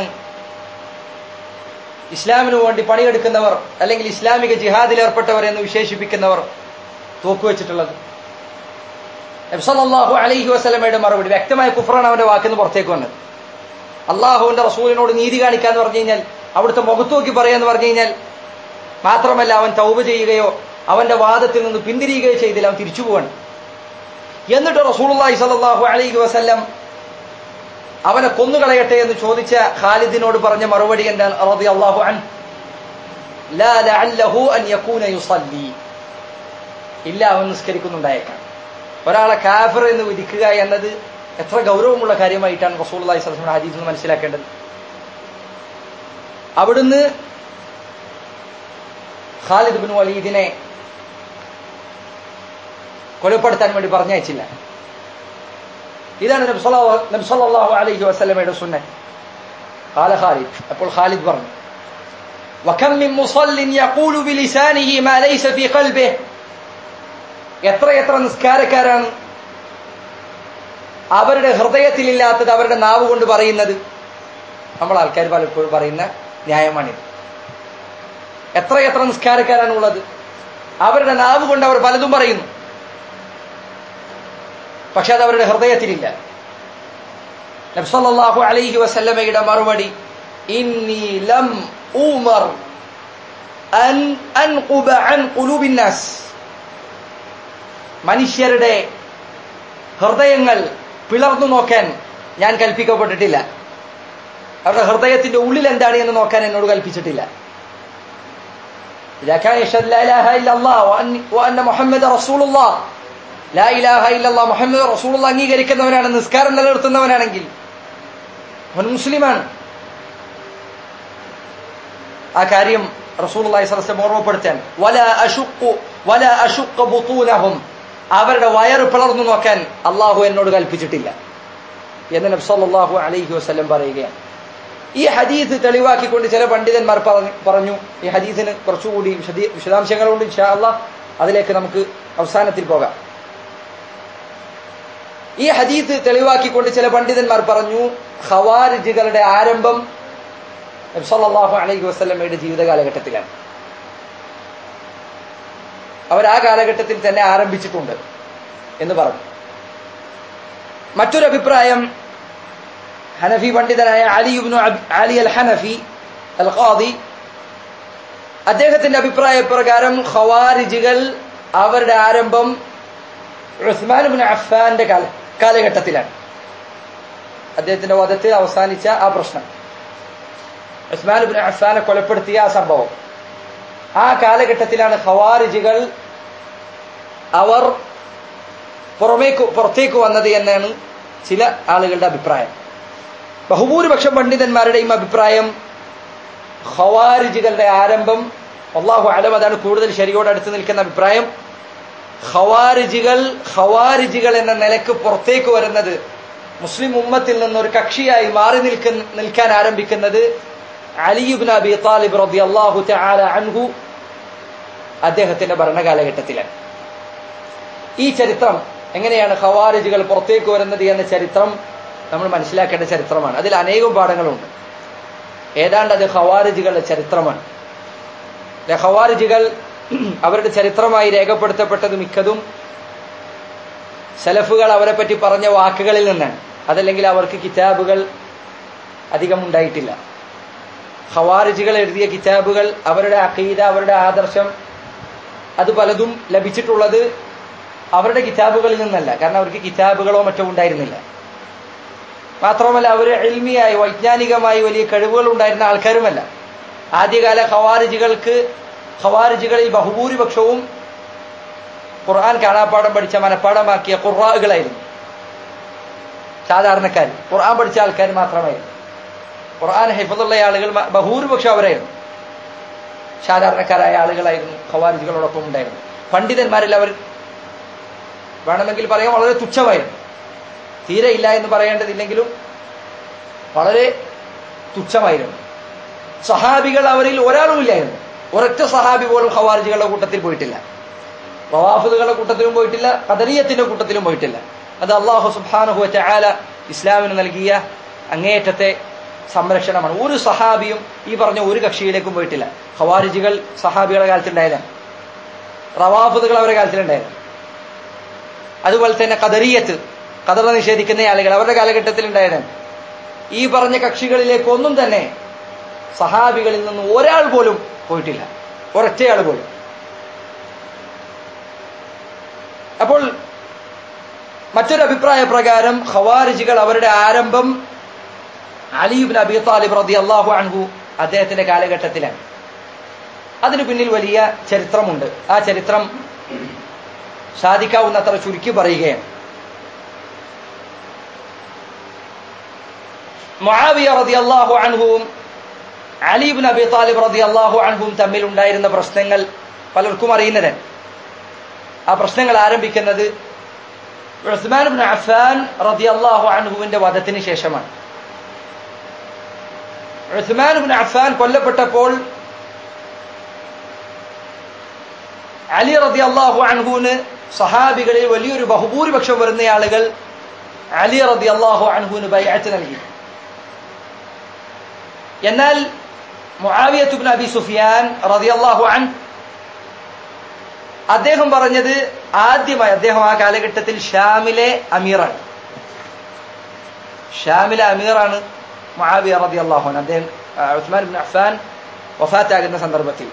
ഇസ്ലാമിനു വേണ്ടി പണിയെടുക്കുന്നവർ അല്ലെങ്കിൽ ഇസ്ലാമിക ജിഹാദിൽ ഏർപ്പെട്ടവർ എന്ന് വിശേഷിപ്പിക്കുന്നവർ തൂക്കുവെച്ചിട്ടുള്ളത് നബ്സല്ലാഹു അലൈഹി വസ്ലമയുടെ മറുപടി വ്യക്തമായ കുഫറാണ് അവന്റെ വാക്കിന്ന് പുറത്തേക്ക് വന്നത് അള്ളാഹുവിന്റെ റസൂലിനോട് നീതി കാണിക്കാന്ന് പറഞ്ഞു കഴിഞ്ഞാൽ അവിടുത്തെ മുഖത്ത് നോക്കി പറയാന്ന് പറഞ്ഞു കഴിഞ്ഞാൽ മാത്രമല്ല അവൻ തൗബ ചെയ്യുകയോ അവന്റെ വാദത്തിൽ നിന്ന് പിന്തിരിയുകയോ ചെയ്തില്ല അവൻ തിരിച്ചു പോവാണ് എന്നിട്ട് റസൂലുള്ളാഹി സ്വല്ലല്ലാഹു അലൈഹി വസല്ലം അവനെ കൊന്നുകളയട്ടെ എന്ന് ചോദിച്ച ഖാലിദിനോട് പറഞ്ഞ മറുപടി എന്താണ് റളിയല്ലാഹു അൻ ലാ ലഅല്ലഹു അൻ യകൂന യുസല്ലി ഇല്ല അവൻ നിസ്കരിക്കുന്നുണ്ടായേക്കാം ഒരാളെ കാഫിർ എന്ന് വിധിക്കുക എന്നത് എത്ര ഗൗരവമുള്ള കാര്യമായിട്ടാണ് റസൂൽ അള്ളഹി സ്വലം ഹദീസ് എന്ന് മനസ്സിലാക്കേണ്ടത് അവിടുന്ന് ഖാലിദ് ബിൻ വലീദിനെ കൊലപ്പെടുത്താൻ വേണ്ടി പറഞ്ഞയച്ചില്ല ഇതാണ് നബ്സല്ലാഹു അലൈഹി വസ്ലമയുടെ സുന്ന قال خالد അപ്പോൾ ഖാലിദ് പറഞ്ഞു وكم من مصل يقول بلسانه ما ليس في قلبه എത്ര എത്ര നിസ്കാരക്കാരാണ് അവരുടെ ഹൃദയത്തിലില്ലാത്തത് അവരുടെ നാവ് കൊണ്ട് പറയുന്നത് നമ്മൾ ആൾക്കാർ പലപ്പോഴും പറയുന്ന ന്യായമാണിത് എത്ര എത്ര നിസ്കാരക്കാരാണ് ഉള്ളത് അവരുടെ നാവ് കൊണ്ട് അവർ പലതും പറയുന്നു പക്ഷെ അത് അവരുടെ ഹൃദയത്തിലില്ല നബ്സല്ലാഹു അലൈഹി വസല്ലമയുടെ മറുപടി ഇന്നി ലം ഊമർ അൻ അൻഖുബ അൻ ഖുലൂബിന്നാസ് മനുഷ്യരുടെ ഹൃദയങ്ങൾ പിളർന്നു നോക്കാൻ ഞാൻ കൽപ്പിക്കപ്പെട്ടിട്ടില്ല അവരുടെ ഹൃദയത്തിന്റെ ഉള്ളിൽ എന്താണ് എന്ന് നോക്കാൻ എന്നോട് കൽപ്പിച്ചിട്ടില്ല മുഹമ്മദ് റസൂൾ അംഗീകരിക്കുന്നവനാണ് നിസ്കാരം നിലനിർത്തുന്നവനാണെങ്കിൽ അവൻ മുസ്ലിമാണ് ആ കാര്യം റസൂൽ അള്ളാഹിസ്ലം ഓർമ്മപ്പെടുത്താൻ വല അഷുക്കു വല അഷുക്ക ബുത്തൂനഹും അവരുടെ വയറ് പിളർന്നു നോക്കാൻ അള്ളാഹു എന്നോട് കൽപ്പിച്ചിട്ടില്ല എന്ന് നബ്സല്ലാഹു അലൈഹി വസ്ലം പറയുകയാണ് ഈ ഹദീസ് തെളിവാക്കിക്കൊണ്ട് ചില പണ്ഡിതന്മാർ പറഞ്ഞു പറഞ്ഞു ഈ ഹദീസിന് കുറച്ചുകൂടി വിശദീ വിശദാംശങ്ങളുണ്ട് ഇൻഷാ അള്ളാഹ് അതിലേക്ക് നമുക്ക് അവസാനത്തിൽ പോകാം ഈ ഹദീസ് തെളിവാക്കിക്കൊണ്ട് ചില പണ്ഡിതന്മാർ പറഞ്ഞു ഖവാരിജുകളുടെ ആരംഭം നബ്സല്ലാഹു അലൈഹി വസ്ലമയുടെ ജീവിത കാലഘട്ടത്തിലാണ് അവർ ആ കാലഘട്ടത്തിൽ തന്നെ ആരംഭിച്ചിട്ടുണ്ട് എന്ന് പറഞ്ഞു മറ്റൊരു അഭിപ്രായം ഹനഫി പണ്ഡിതനായ അലിയുബ്നു അലി അൽ ഹനഫി അൽ ഖാദി അദ്ദേഹത്തിന്റെ അഭിപ്രായ പ്രകാരം ഖവാരിജുകൾ അവരുടെ ആരംഭം ഉസ്മാൻ ബിൻ അഫ്ഫാന്റെ കാല കാലഘട്ടത്തിലാണ് അദ്ദേഹത്തിന്റെ വധത്തിൽ അവസാനിച്ച ആ പ്രശ്നം ഉസ്മാൻ ബിൻ അഫ്ഫാനെ കൊലപ്പെടുത്തിയ ആ സംഭവം ആ കാലഘട്ടത്തിലാണ് ഖവാരിജുകൾ അവർ പുറമേക്ക് പുറത്തേക്ക് വന്നത് എന്നാണ് ചില ആളുകളുടെ അഭിപ്രായം ബഹുഭൂരിപക്ഷം പണ്ഡിതന്മാരുടെയും അഭിപ്രായം ഖവാരിജുകളുടെ ആരംഭം അള്ളാഹു അലം അതാണ് കൂടുതൽ ശരിയോട് അടുത്ത് നിൽക്കുന്ന അഭിപ്രായം ഖവാരിജുകൾ ഖവാരിജുകൾ എന്ന നിലക്ക് പുറത്തേക്ക് വരുന്നത് മുസ്ലിം ഉമ്മത്തിൽ നിന്ന് ഒരു കക്ഷിയായി മാറി നിൽക്കുന്ന നിൽക്കാൻ ആരംഭിക്കുന്നത് അലിയുബ് അബി താലിബ് റബി അള്ളാഹു തആല അൻഹു അദ്ദേഹത്തിന്റെ ഭരണകാലഘട്ടത്തിലാണ് ഈ ചരിത്രം എങ്ങനെയാണ് ഖവാരിജുകൾ പുറത്തേക്ക് വരുന്നത് എന്ന ചരിത്രം നമ്മൾ മനസ്സിലാക്കേണ്ട ചരിത്രമാണ് അതിൽ അനേകം പാഠങ്ങളുണ്ട് ഏതാണ്ട് അത് ഖവാരിജുകളുടെ ചരിത്രമാണ് ഖവാരിജുകൾ അവരുടെ ചരിത്രമായി രേഖപ്പെടുത്തപ്പെട്ടത് മിക്കതും സലഫുകൾ അവരെ പറ്റി പറഞ്ഞ വാക്കുകളിൽ നിന്നാണ് അതല്ലെങ്കിൽ അവർക്ക് കിതാബുകൾ അധികം ഉണ്ടായിട്ടില്ല ഖവാരിജുകൾ എഴുതിയ കിതാബുകൾ അവരുടെ അഖീദ അവരുടെ ആദർശം അത് പലതും ലഭിച്ചിട്ടുള്ളത് അവരുടെ കിതാബുകളിൽ നിന്നല്ല കാരണം അവർക്ക് കിതാബുകളോ മറ്റോ ഉണ്ടായിരുന്നില്ല മാത്രമല്ല അവർ എൽമിയായി വൈജ്ഞാനികമായി വലിയ കഴിവുകൾ ഉണ്ടായിരുന്ന ആൾക്കാരുമല്ല ആദ്യകാല ഖവാരിജുകൾക്ക് ഖവാരിജുകളിൽ ബഹുഭൂരിപക്ഷവും ഖുർആൻ കാണാപ്പാടം പഠിച്ച മനപ്പാടമാക്കിയ ഖുർആകളായിരുന്നു സാധാരണക്കാർ ഖുർആൻ പഠിച്ച ആൾക്കാർ മാത്രമായിരുന്നു ഖുർആൻ ഹിഫതുള്ള ആളുകൾ ബഹുഭൂരിപക്ഷം അവരായിരുന്നു സാധാരണക്കാരായ ആളുകളായിരുന്നു ഖവാരിജുകളോടൊപ്പം ഉണ്ടായിരുന്നു പണ്ഡിതന്മാരിൽ അവർ വേണമെങ്കിൽ പറയാം വളരെ തുച്ഛമായിരുന്നു തീരെ ഇല്ല എന്ന് പറയേണ്ടതില്ലെങ്കിലും വളരെ തുച്ഛമായിരുന്നു സഹാബികൾ അവരിൽ ഒരാളും ഇല്ലായിരുന്നു ഒരൊറ്റ സഹാബി പോലും ഖവാരിജുകളുടെ കൂട്ടത്തിൽ പോയിട്ടില്ല റവാഫുകളുടെ കൂട്ടത്തിലും പോയിട്ടില്ല കദരീയത്തിന്റെ കൂട്ടത്തിലും പോയിട്ടില്ല അത് അള്ളാഹു സുബാനുഹു ചാല ഇസ്ലാമിന് നൽകിയ അങ്ങേയറ്റത്തെ സംരക്ഷണമാണ് ഒരു സഹാബിയും ഈ പറഞ്ഞ ഒരു കക്ഷിയിലേക്കും പോയിട്ടില്ല ഖവാരിജികൾ സഹാബികളുടെ കാലത്തുണ്ടായതാണ് റവാഫുകൾ അവരുടെ കാലത്തിലുണ്ടായിരുന്നു അതുപോലെ തന്നെ കദറിയത്ത് കദറ നിഷേധിക്കുന്ന ആളുകൾ അവരുടെ കാലഘട്ടത്തിൽ ഉണ്ടായതാണ് ഈ പറഞ്ഞ കക്ഷികളിലേക്ക് ഒന്നും തന്നെ സഹാബികളിൽ നിന്ന് ഒരാൾ പോലും പോയിട്ടില്ല ഒരൊറ്റയാൾ പോലും അപ്പോൾ മറ്റൊരു അഭിപ്രായ പ്രകാരം ഖവാരിജികൾ അവരുടെ ആരംഭം അലിബിൻ അബി താലിബ് റതി അള്ളാഹു അൻഹു അദ്ദേഹത്തിന്റെ കാലഘട്ടത്തിലാണ് അതിനു പിന്നിൽ വലിയ ചരിത്രമുണ്ട് ആ ചരിത്രം സാധിക്കാവുന്നത്ര ചുരുക്കി പറയുകയാണ് മുആവിയ റളിയല്ലാഹു അൻഹുവും അലി ഇബ്നു അബി താലിബ് റളിയല്ലാഹു അൻഹുവും തമ്മിൽ ഉണ്ടായിരുന്ന പ്രശ്നങ്ങൾ പലർക്കും അറിയുന്നതാണ് ആ പ്രശ്നങ്ങൾ ആരംഭിക്കുന്നത് ഉസ്മാൻ ഇബ്നു അഫ്ഫാൻ റളിയല്ലാഹു അൻഹുവിന്റെ വധത്തിന് ശേഷമാണ് ഉസ്മാൻ ഇബ്നു അഫ്ഫാൻ കൊല്ലപ്പെട്ടപ്പോൾ അലി റളിയല്ലാഹു അൻഹുവിന് സഹാബികളിൽ വലിയൊരു ബഹുഭൂരിപക്ഷം വരുന്ന ആളുകൾ അലി റളിയല്ലാഹു അൻഹുവിന് ബൈഅത്ത് നൽകി എന്നാൽ മുആവിയത്തുബ്നു അബി സുഫിയാൻ റളിയല്ലാഹു അൻ അദ്ദേഹം പറഞ്ഞത് ആദ്യമായി അദ്ദേഹം ആ കാലഘട്ടത്തിൽ ഷാമിലെ അമീറാണ് ഷാമിലെ അമീറാണ് മുആവിയ റളിയല്ലാഹു അൻ അദ്ദേഹം ഉസ്മാൻ ഇബ്നു അഫ്ഫാൻ വഫാത്താകുന്ന സന്ദർഭത്തിൽ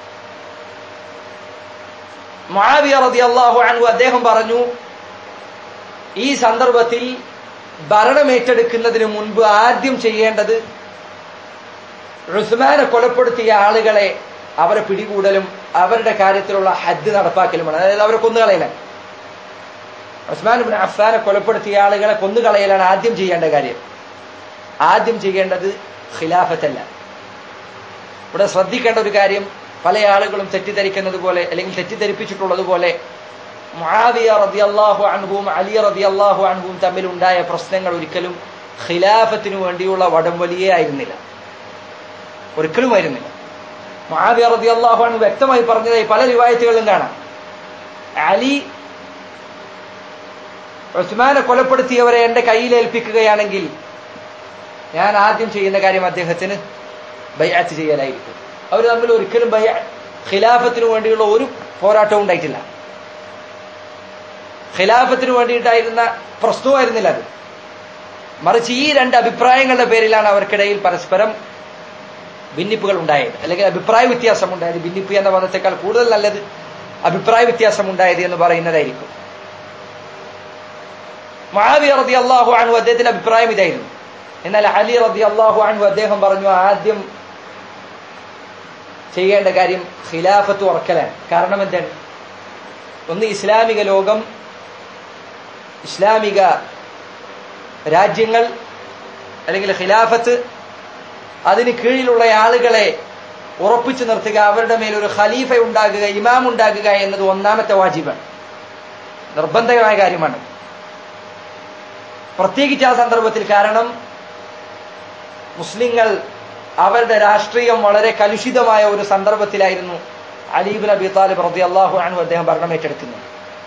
മുആവിയ റളിയല്ലാഹു അൻഹു അദ്ദേഹം പറഞ്ഞു ഈ സന്ദർഭത്തിൽ ഭരണം ഏറ്റെടുക്കുന്നതിന് മുൻപ് ആദ്യം ചെയ്യേണ്ടത് ഉസ്മാനെ കൊലപ്പെടുത്തിയ ആളുകളെ അവരെ പിടികൂടലും അവരുടെ കാര്യത്തിലുള്ള ഹദ് നടപ്പാക്കലുമാണ് അതായത് അവരെ കൊന്നുകളയലാണ് ഉസ്മാൻ ഇബ്നു അഫ്ഫാനെ കൊലപ്പെടുത്തിയ ആളുകളെ കൊന്നുകളയലാണ് ആദ്യം ചെയ്യേണ്ട കാര്യം ആദ്യം ചെയ്യേണ്ടത് ഖിലാഫത്തല്ല ഇവിടെ ശ്രദ്ധിക്കേണ്ട ഒരു കാര്യം പല ആളുകളും തെറ്റിദ്ധരിക്കുന്നത് പോലെ അല്ലെങ്കിൽ തെറ്റിദ്ധരിപ്പിച്ചിട്ടുള്ളത് പോലെ മുആവിയ റളിയല്ലാഹു അൻഹുവും അലി റളിയല്ലാഹു അൻഹുവും തമ്മിൽ ഉണ്ടായ പ്രശ്നങ്ങൾ ഒരിക്കലും ഖിലാഫത്തിനു വേണ്ടിയുള്ള വടംവലിയേ ആയിരുന്നില്ല ഒരിക്കലും ആയിരുന്നില്ല മുആവിയ റളിയല്ലാഹു അൻഹു വ്യക്തമായി പറഞ്ഞതായി പല റിവായത്തുകളിലും കാണാം അലി ഉസ്മാനെ കൊലപ്പെടുത്തിയവരെ എന്റെ കയ്യിൽ ഏൽപ്പിക്കുകയാണെങ്കിൽ ഞാൻ ആദ്യം ചെയ്യുന്ന കാര്യം അദ്ദേഹത്തിന് ബൈഅത്ത് ചെയ്യലായിരിക്കും അവർ തമ്മിൽ ഒരിക്കലും ബൈ ഖിലാഫത്തിനു വേണ്ടിയുള്ള ഒരു പോരാട്ടവും ഉണ്ടായിട്ടില്ല ഖിലാഫത്തിനു വേണ്ടിയിട്ടായിരുന്ന പ്രശ്നവുമായിരുന്നില്ല അത് മറിച്ച് ഈ രണ്ട് അഭിപ്രായങ്ങളുടെ പേരിലാണ് അവർക്കിടയിൽ പരസ്പരം ഭിന്നിപ്പുകൾ ഉണ്ടായത് അല്ലെങ്കിൽ അഭിപ്രായ വ്യത്യാസം ഉണ്ടായത് ഭിന്നിപ്പ് എന്ന പദത്തെക്കാൾ കൂടുതൽ നല്ലത് അഭിപ്രായ വ്യത്യാസം ഉണ്ടായത് എന്ന് പറയുന്നതായിരിക്കും മഹാവി റതി അള്ളാഹു അണു അദ്ദേഹത്തിന്റെ അഭിപ്രായം ഇതായിരുന്നു എന്നാൽ അലി റതി അള്ളാഹു അണു അദ്ദേഹം പറഞ്ഞു ആദ്യം ചെയ്യേണ്ട കാര്യം ഖിലാഫത്ത് ഉറക്കലാണ് കാരണം എന്താണ് ഒന്ന് ഇസ്ലാമിക ലോകം ഇസ്ലാമിക രാജ്യങ്ങൾ അല്ലെങ്കിൽ ഖിലാഫത്ത് അതിന് കീഴിലുള്ള ആളുകളെ ഉറപ്പിച്ചു നിർത്തുക അവരുടെ മേൽ ഒരു ഖലീഫ ഉണ്ടാകുക ഇമാം ഉണ്ടാകുക എന്നത് ഒന്നാമത്തെ വാജിബാണ് നിർബന്ധമായ കാര്യമാണ് പ്രത്യേകിച്ച് ആ സന്ദർഭത്തിൽ കാരണം മുസ്ലിങ്ങൾ അവരുടെ രാഷ്ട്രീയം വളരെ കലുഷിതമായ ഒരു സന്ദർഭത്തിലായിരുന്നു അലീബ് നബി താലിബ് റതി അള്ളാഹു ആണ് അദ്ദേഹം ഭരണം ഏറ്റെടുക്കുന്നത്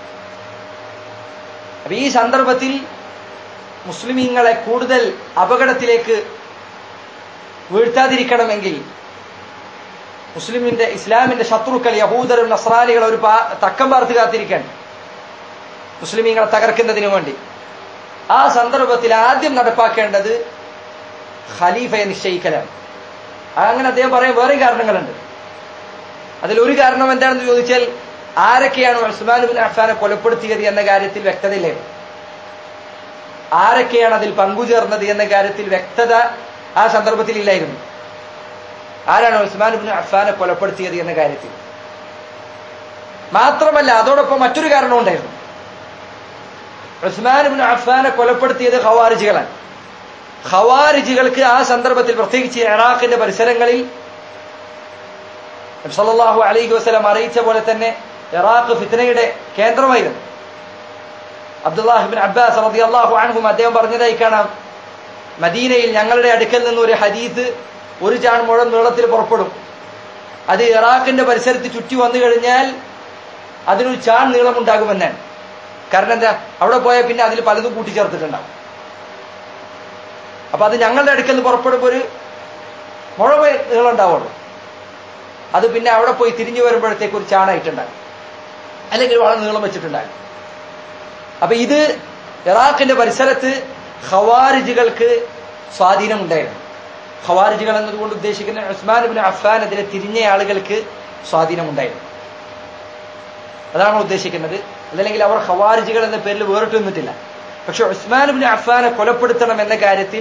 അപ്പൊ ഈ സന്ദർഭത്തിൽ മുസ്ലിമീങ്ങളെ കൂടുതൽ അപകടത്തിലേക്ക് വീഴ്ത്താതിരിക്കണമെങ്കിൽ മുസ്ലിമിന്റെ ഇസ്ലാമിന്റെ ശത്രുക്കൾ യഹൂദരും നസ്രാനികളും ഒരു തക്കം പാർത്ത് കാത്തിരിക്കാൻ മുസ്ലിമീങ്ങളെ തകർക്കുന്നതിന് വേണ്ടി ആ സന്ദർഭത്തിൽ ആദ്യം നടപ്പാക്കേണ്ടത് ഖലീഫയെ നിശ്ചയിക്കലാണ് അങ്ങനെ അദ്ദേഹം പറയാൻ വേറെ കാരണങ്ങളുണ്ട് അതിലൊരു കാരണം എന്താണെന്ന് ചോദിച്ചാൽ ആരൊക്കെയാണ് ഉസ്മാൻ ബിൻ അഫ്ഫാനെ കൊലപ്പെടുത്തിയത് എന്ന കാര്യത്തിൽ വ്യക്തതയില്ലേ ആരൊക്കെയാണ് അതിൽ പങ്കുചേർന്നത് എന്ന കാര്യത്തിൽ വ്യക്തത ആ സന്ദർഭത്തിൽ ഇല്ലായിരുന്നു ആരാണ് ഉസ്മാൻ ബിൻ അഫ്ഫാനെ കൊലപ്പെടുത്തിയത് എന്ന കാര്യത്തിൽ മാത്രമല്ല അതോടൊപ്പം മറ്റൊരു കാരണം ഉണ്ടായിരുന്നു ഉസ്മാൻ ബിൻ അഫ്ഫാനെ കൊലപ്പെടുത്തിയത് ഖവാരിജികളാണ് ഖവാരിജികൾക്ക് ആ സന്ദർഭത്തിൽ പ്രത്യേകിച്ച് ഇറാഖിന്റെ പരിസരങ്ങളിൽ സല്ലല്ലാഹു അലൈഹി വസല്ലം അറിയിച്ച പോലെ തന്നെ ഇറാഖ് ഫിത്നയുടെ കേന്ദ്രമായിരുന്നു അബ്ദുല്ലാഹിബിൻ അബ്ബാസ് റളിയല്ലാഹു അൻഹും അദ്ദേഹം പറഞ്ഞതായി കാണാം മദീനയിൽ ഞങ്ങളുടെ അടുക്കൽ നിന്ന് ഒരു ഹദീത്ത് ഒരു ചാൺ മുഴം നീളത്തിൽ പുറപ്പെടും അത് ഇറാഖിന്റെ പരിസരത്ത് ചുറ്റി വന്നു കഴിഞ്ഞാൽ അതിനൊരു ചാൺ നീളമുണ്ടാകുമെന്നാണ് കാരണം എന്താ അവിടെ പോയാൽ പിന്നെ അതിൽ പലതും കൂട്ടിച്ചേർത്തിട്ടുണ്ടാവും അപ്പൊ അത് ഞങ്ങളുടെ അടുക്കൽ നിന്ന് പുറപ്പെടുമ്പോൾ ഒരു മുഴ നീളം ഉണ്ടാവുള്ളൂ അത് പിന്നെ അവിടെ പോയി തിരിഞ്ഞു വരുമ്പോഴത്തേക്ക് ഒരു ചാണായിട്ടുണ്ടാകും അല്ലെങ്കിൽ വളരെ നീളം വെച്ചിട്ടുണ്ടാകും അപ്പൊ ഇത് ഇറാഖിന്റെ പരിസരത്ത് ഖവാരിജുകൾക്ക് സ്വാധീനമുണ്ടായിരുന്നു ഖവാരിജുകൾ എന്നതുകൊണ്ട് ഉദ്ദേശിക്കുന്ന ഉസ്മാൻ ബിൻ അഫ്ഫാനെതിരെ തിരിഞ്ഞ ആളുകൾക്ക് സ്വാധീനമുണ്ടായിരുന്നു അതാണ് നമ്മൾ ഉദ്ദേശിക്കുന്നത് അതല്ലെങ്കിൽ അവർ ഖവാരിജുകൾ എന്ന പേരിൽ വേറിട്ട് നിന്നിട്ടില്ല പക്ഷെ ഉസ്മാൻ ബിൻ അഫ്ഫാനെ കൊലപ്പെടുത്തണം എന്ന കാര്യത്തിൽ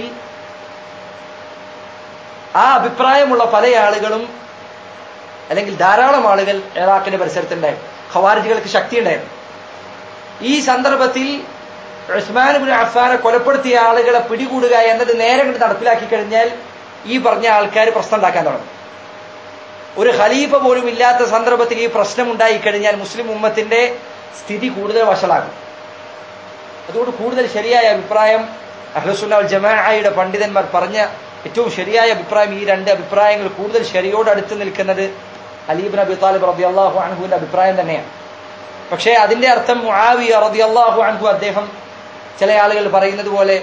ആ അഭിപ്രായമുള്ള പല ആളുകളും അല്ലെങ്കിൽ ധാരാളം ആളുകൾ ഇറാഖിന്റെ പരിസരത്തുണ്ടായിരുന്നു ഖവാരിജുകൾക്ക് ശക്തി ഉണ്ടായിരുന്നു ഈ സന്ദർഭത്തിൽ ഉസ്മാൻ ബിൻ അഫ്ഫാനെ കൊലപ്പെടുത്തിയ ആളുകളെ പിടികൂടുക എന്നത് നേരെ കണ്ട് നടപ്പിലാക്കി കഴിഞ്ഞാൽ ഈ പറഞ്ഞ ആൾക്കാർ പ്രശ്നം ഉണ്ടാക്കാൻ തുടങ്ങും ഒരു ഖലീഫ പോലും ഇല്ലാത്ത സന്ദർഭത്തിൽ ഈ പ്രശ്നം ഉണ്ടായി കഴിഞ്ഞാൽ മുസ്ലിം ഉമ്മത്തിന്റെ സ്ഥിതി കൂടുതൽ വഷളാകും അതുകൊണ്ട് കൂടുതൽ ശരിയായ അഭിപ്രായം അഹ്ലസുല്ല ജമാഅയുടെ പണ്ഡിതന്മാർ പറഞ്ഞ ഏറ്റവും ശരിയായ അഭിപ്രായം ഈ രണ്ട് അഭിപ്രായങ്ങൾ കൂടുതൽ ശരിയോട് അടുത്ത് നിൽക്കുന്നത് അലീബ് നബി താലിബ് റബി അള്ളാഹു അൻഹുവിന്റെ അഭിപ്രായം തന്നെയാണ് പക്ഷേ അതിന്റെ അർത്ഥം മുആവിയ റബി അള്ളാഹു അൻഹു അദ്ദേഹം ചില ആളുകൾ പറയുന്നത് പോലെ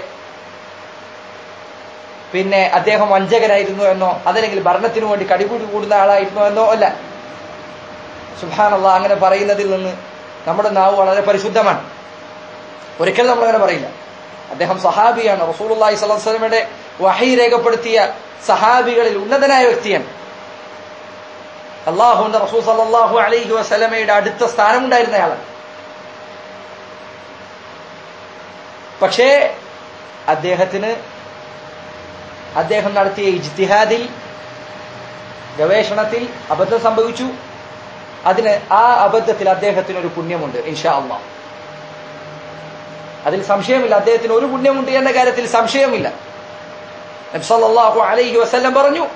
പിന്നെ അദ്ദേഹം വഞ്ചകനായിരുന്നു എന്നോ അതല്ലെങ്കിൽ ഭരണത്തിനു വേണ്ടി കടികൂടി കൂടുന്ന ആളായിരുന്നു എന്നോ അല്ല സുഹാനല്ല അങ്ങനെ പറയുന്നതിൽ നിന്ന് നമ്മുടെ നാവ് വളരെ പരിശുദ്ധമാണ് ഒരിക്കലും നമ്മളങ്ങനെ പറയില്ല അദ്ദേഹം സഹാബിയാണ് റസൂലുള്ളാഹി സ്വല്ലല്ലാഹു അലൈഹി വസല്ലമയുടെ വഹി രേഖപ്പെടുത്തിയ സഹാബികളിൽ ഉന്നതനായ വ്യക്തിയാണ് അള്ളാഹുവിന്റെ റസൂൽ സല്ലല്ലാഹു അലൈഹി വസല്ലമയുടെ അടുത്ത സ്ഥാനമുണ്ടായിരുന്നയാളാണ് പക്ഷേ അദ്ദേഹത്തിന് അദ്ദേഹം നടത്തിയ ഇജ്തിഹാദിൽ ഗവേഷണത്തിൽ അബദ്ധം സംഭവിച്ചു അതിന് ആ അബദ്ധത്തിൽ അദ്ദേഹത്തിന് ഒരു പുണ്യമുണ്ട് ഇൻഷാ അള്ളാഹ് അതിൽ സംശയമില്ല അദ്ദേഹത്തിന് ഒരു പുണ്യമുണ്ട് എന്ന കാര്യത്തിൽ സംശയമില്ല നബ്സല്ലാഹു അലൈഹി വസല്ലം പറഞ്ഞു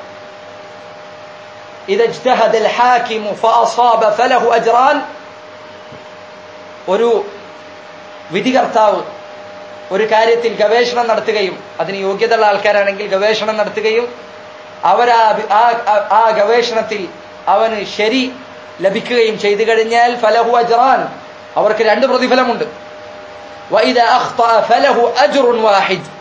إذا اجتهد الحاكم فأصاب فله أجران ഒരു വിധികർത്താവ് ഒരു കാര്യത്തിൽ ഗവേഷണം നടത്തുകയും അതിന് യോഗ്യതയുള്ള ആൾക്കാരാണെങ്കിൽ ഗവേഷണം നടത്തുകയും അവർ ആ ഗവേഷണത്തിൽ അവന് ശരി ലഭിക്കുകയും ചെയ്തു കഴിഞ്ഞാൽ ഫലഹു അജ്റാൻ അവർക്ക് രണ്ട് പ്രതിഫലമുണ്ട് വാഹിദ്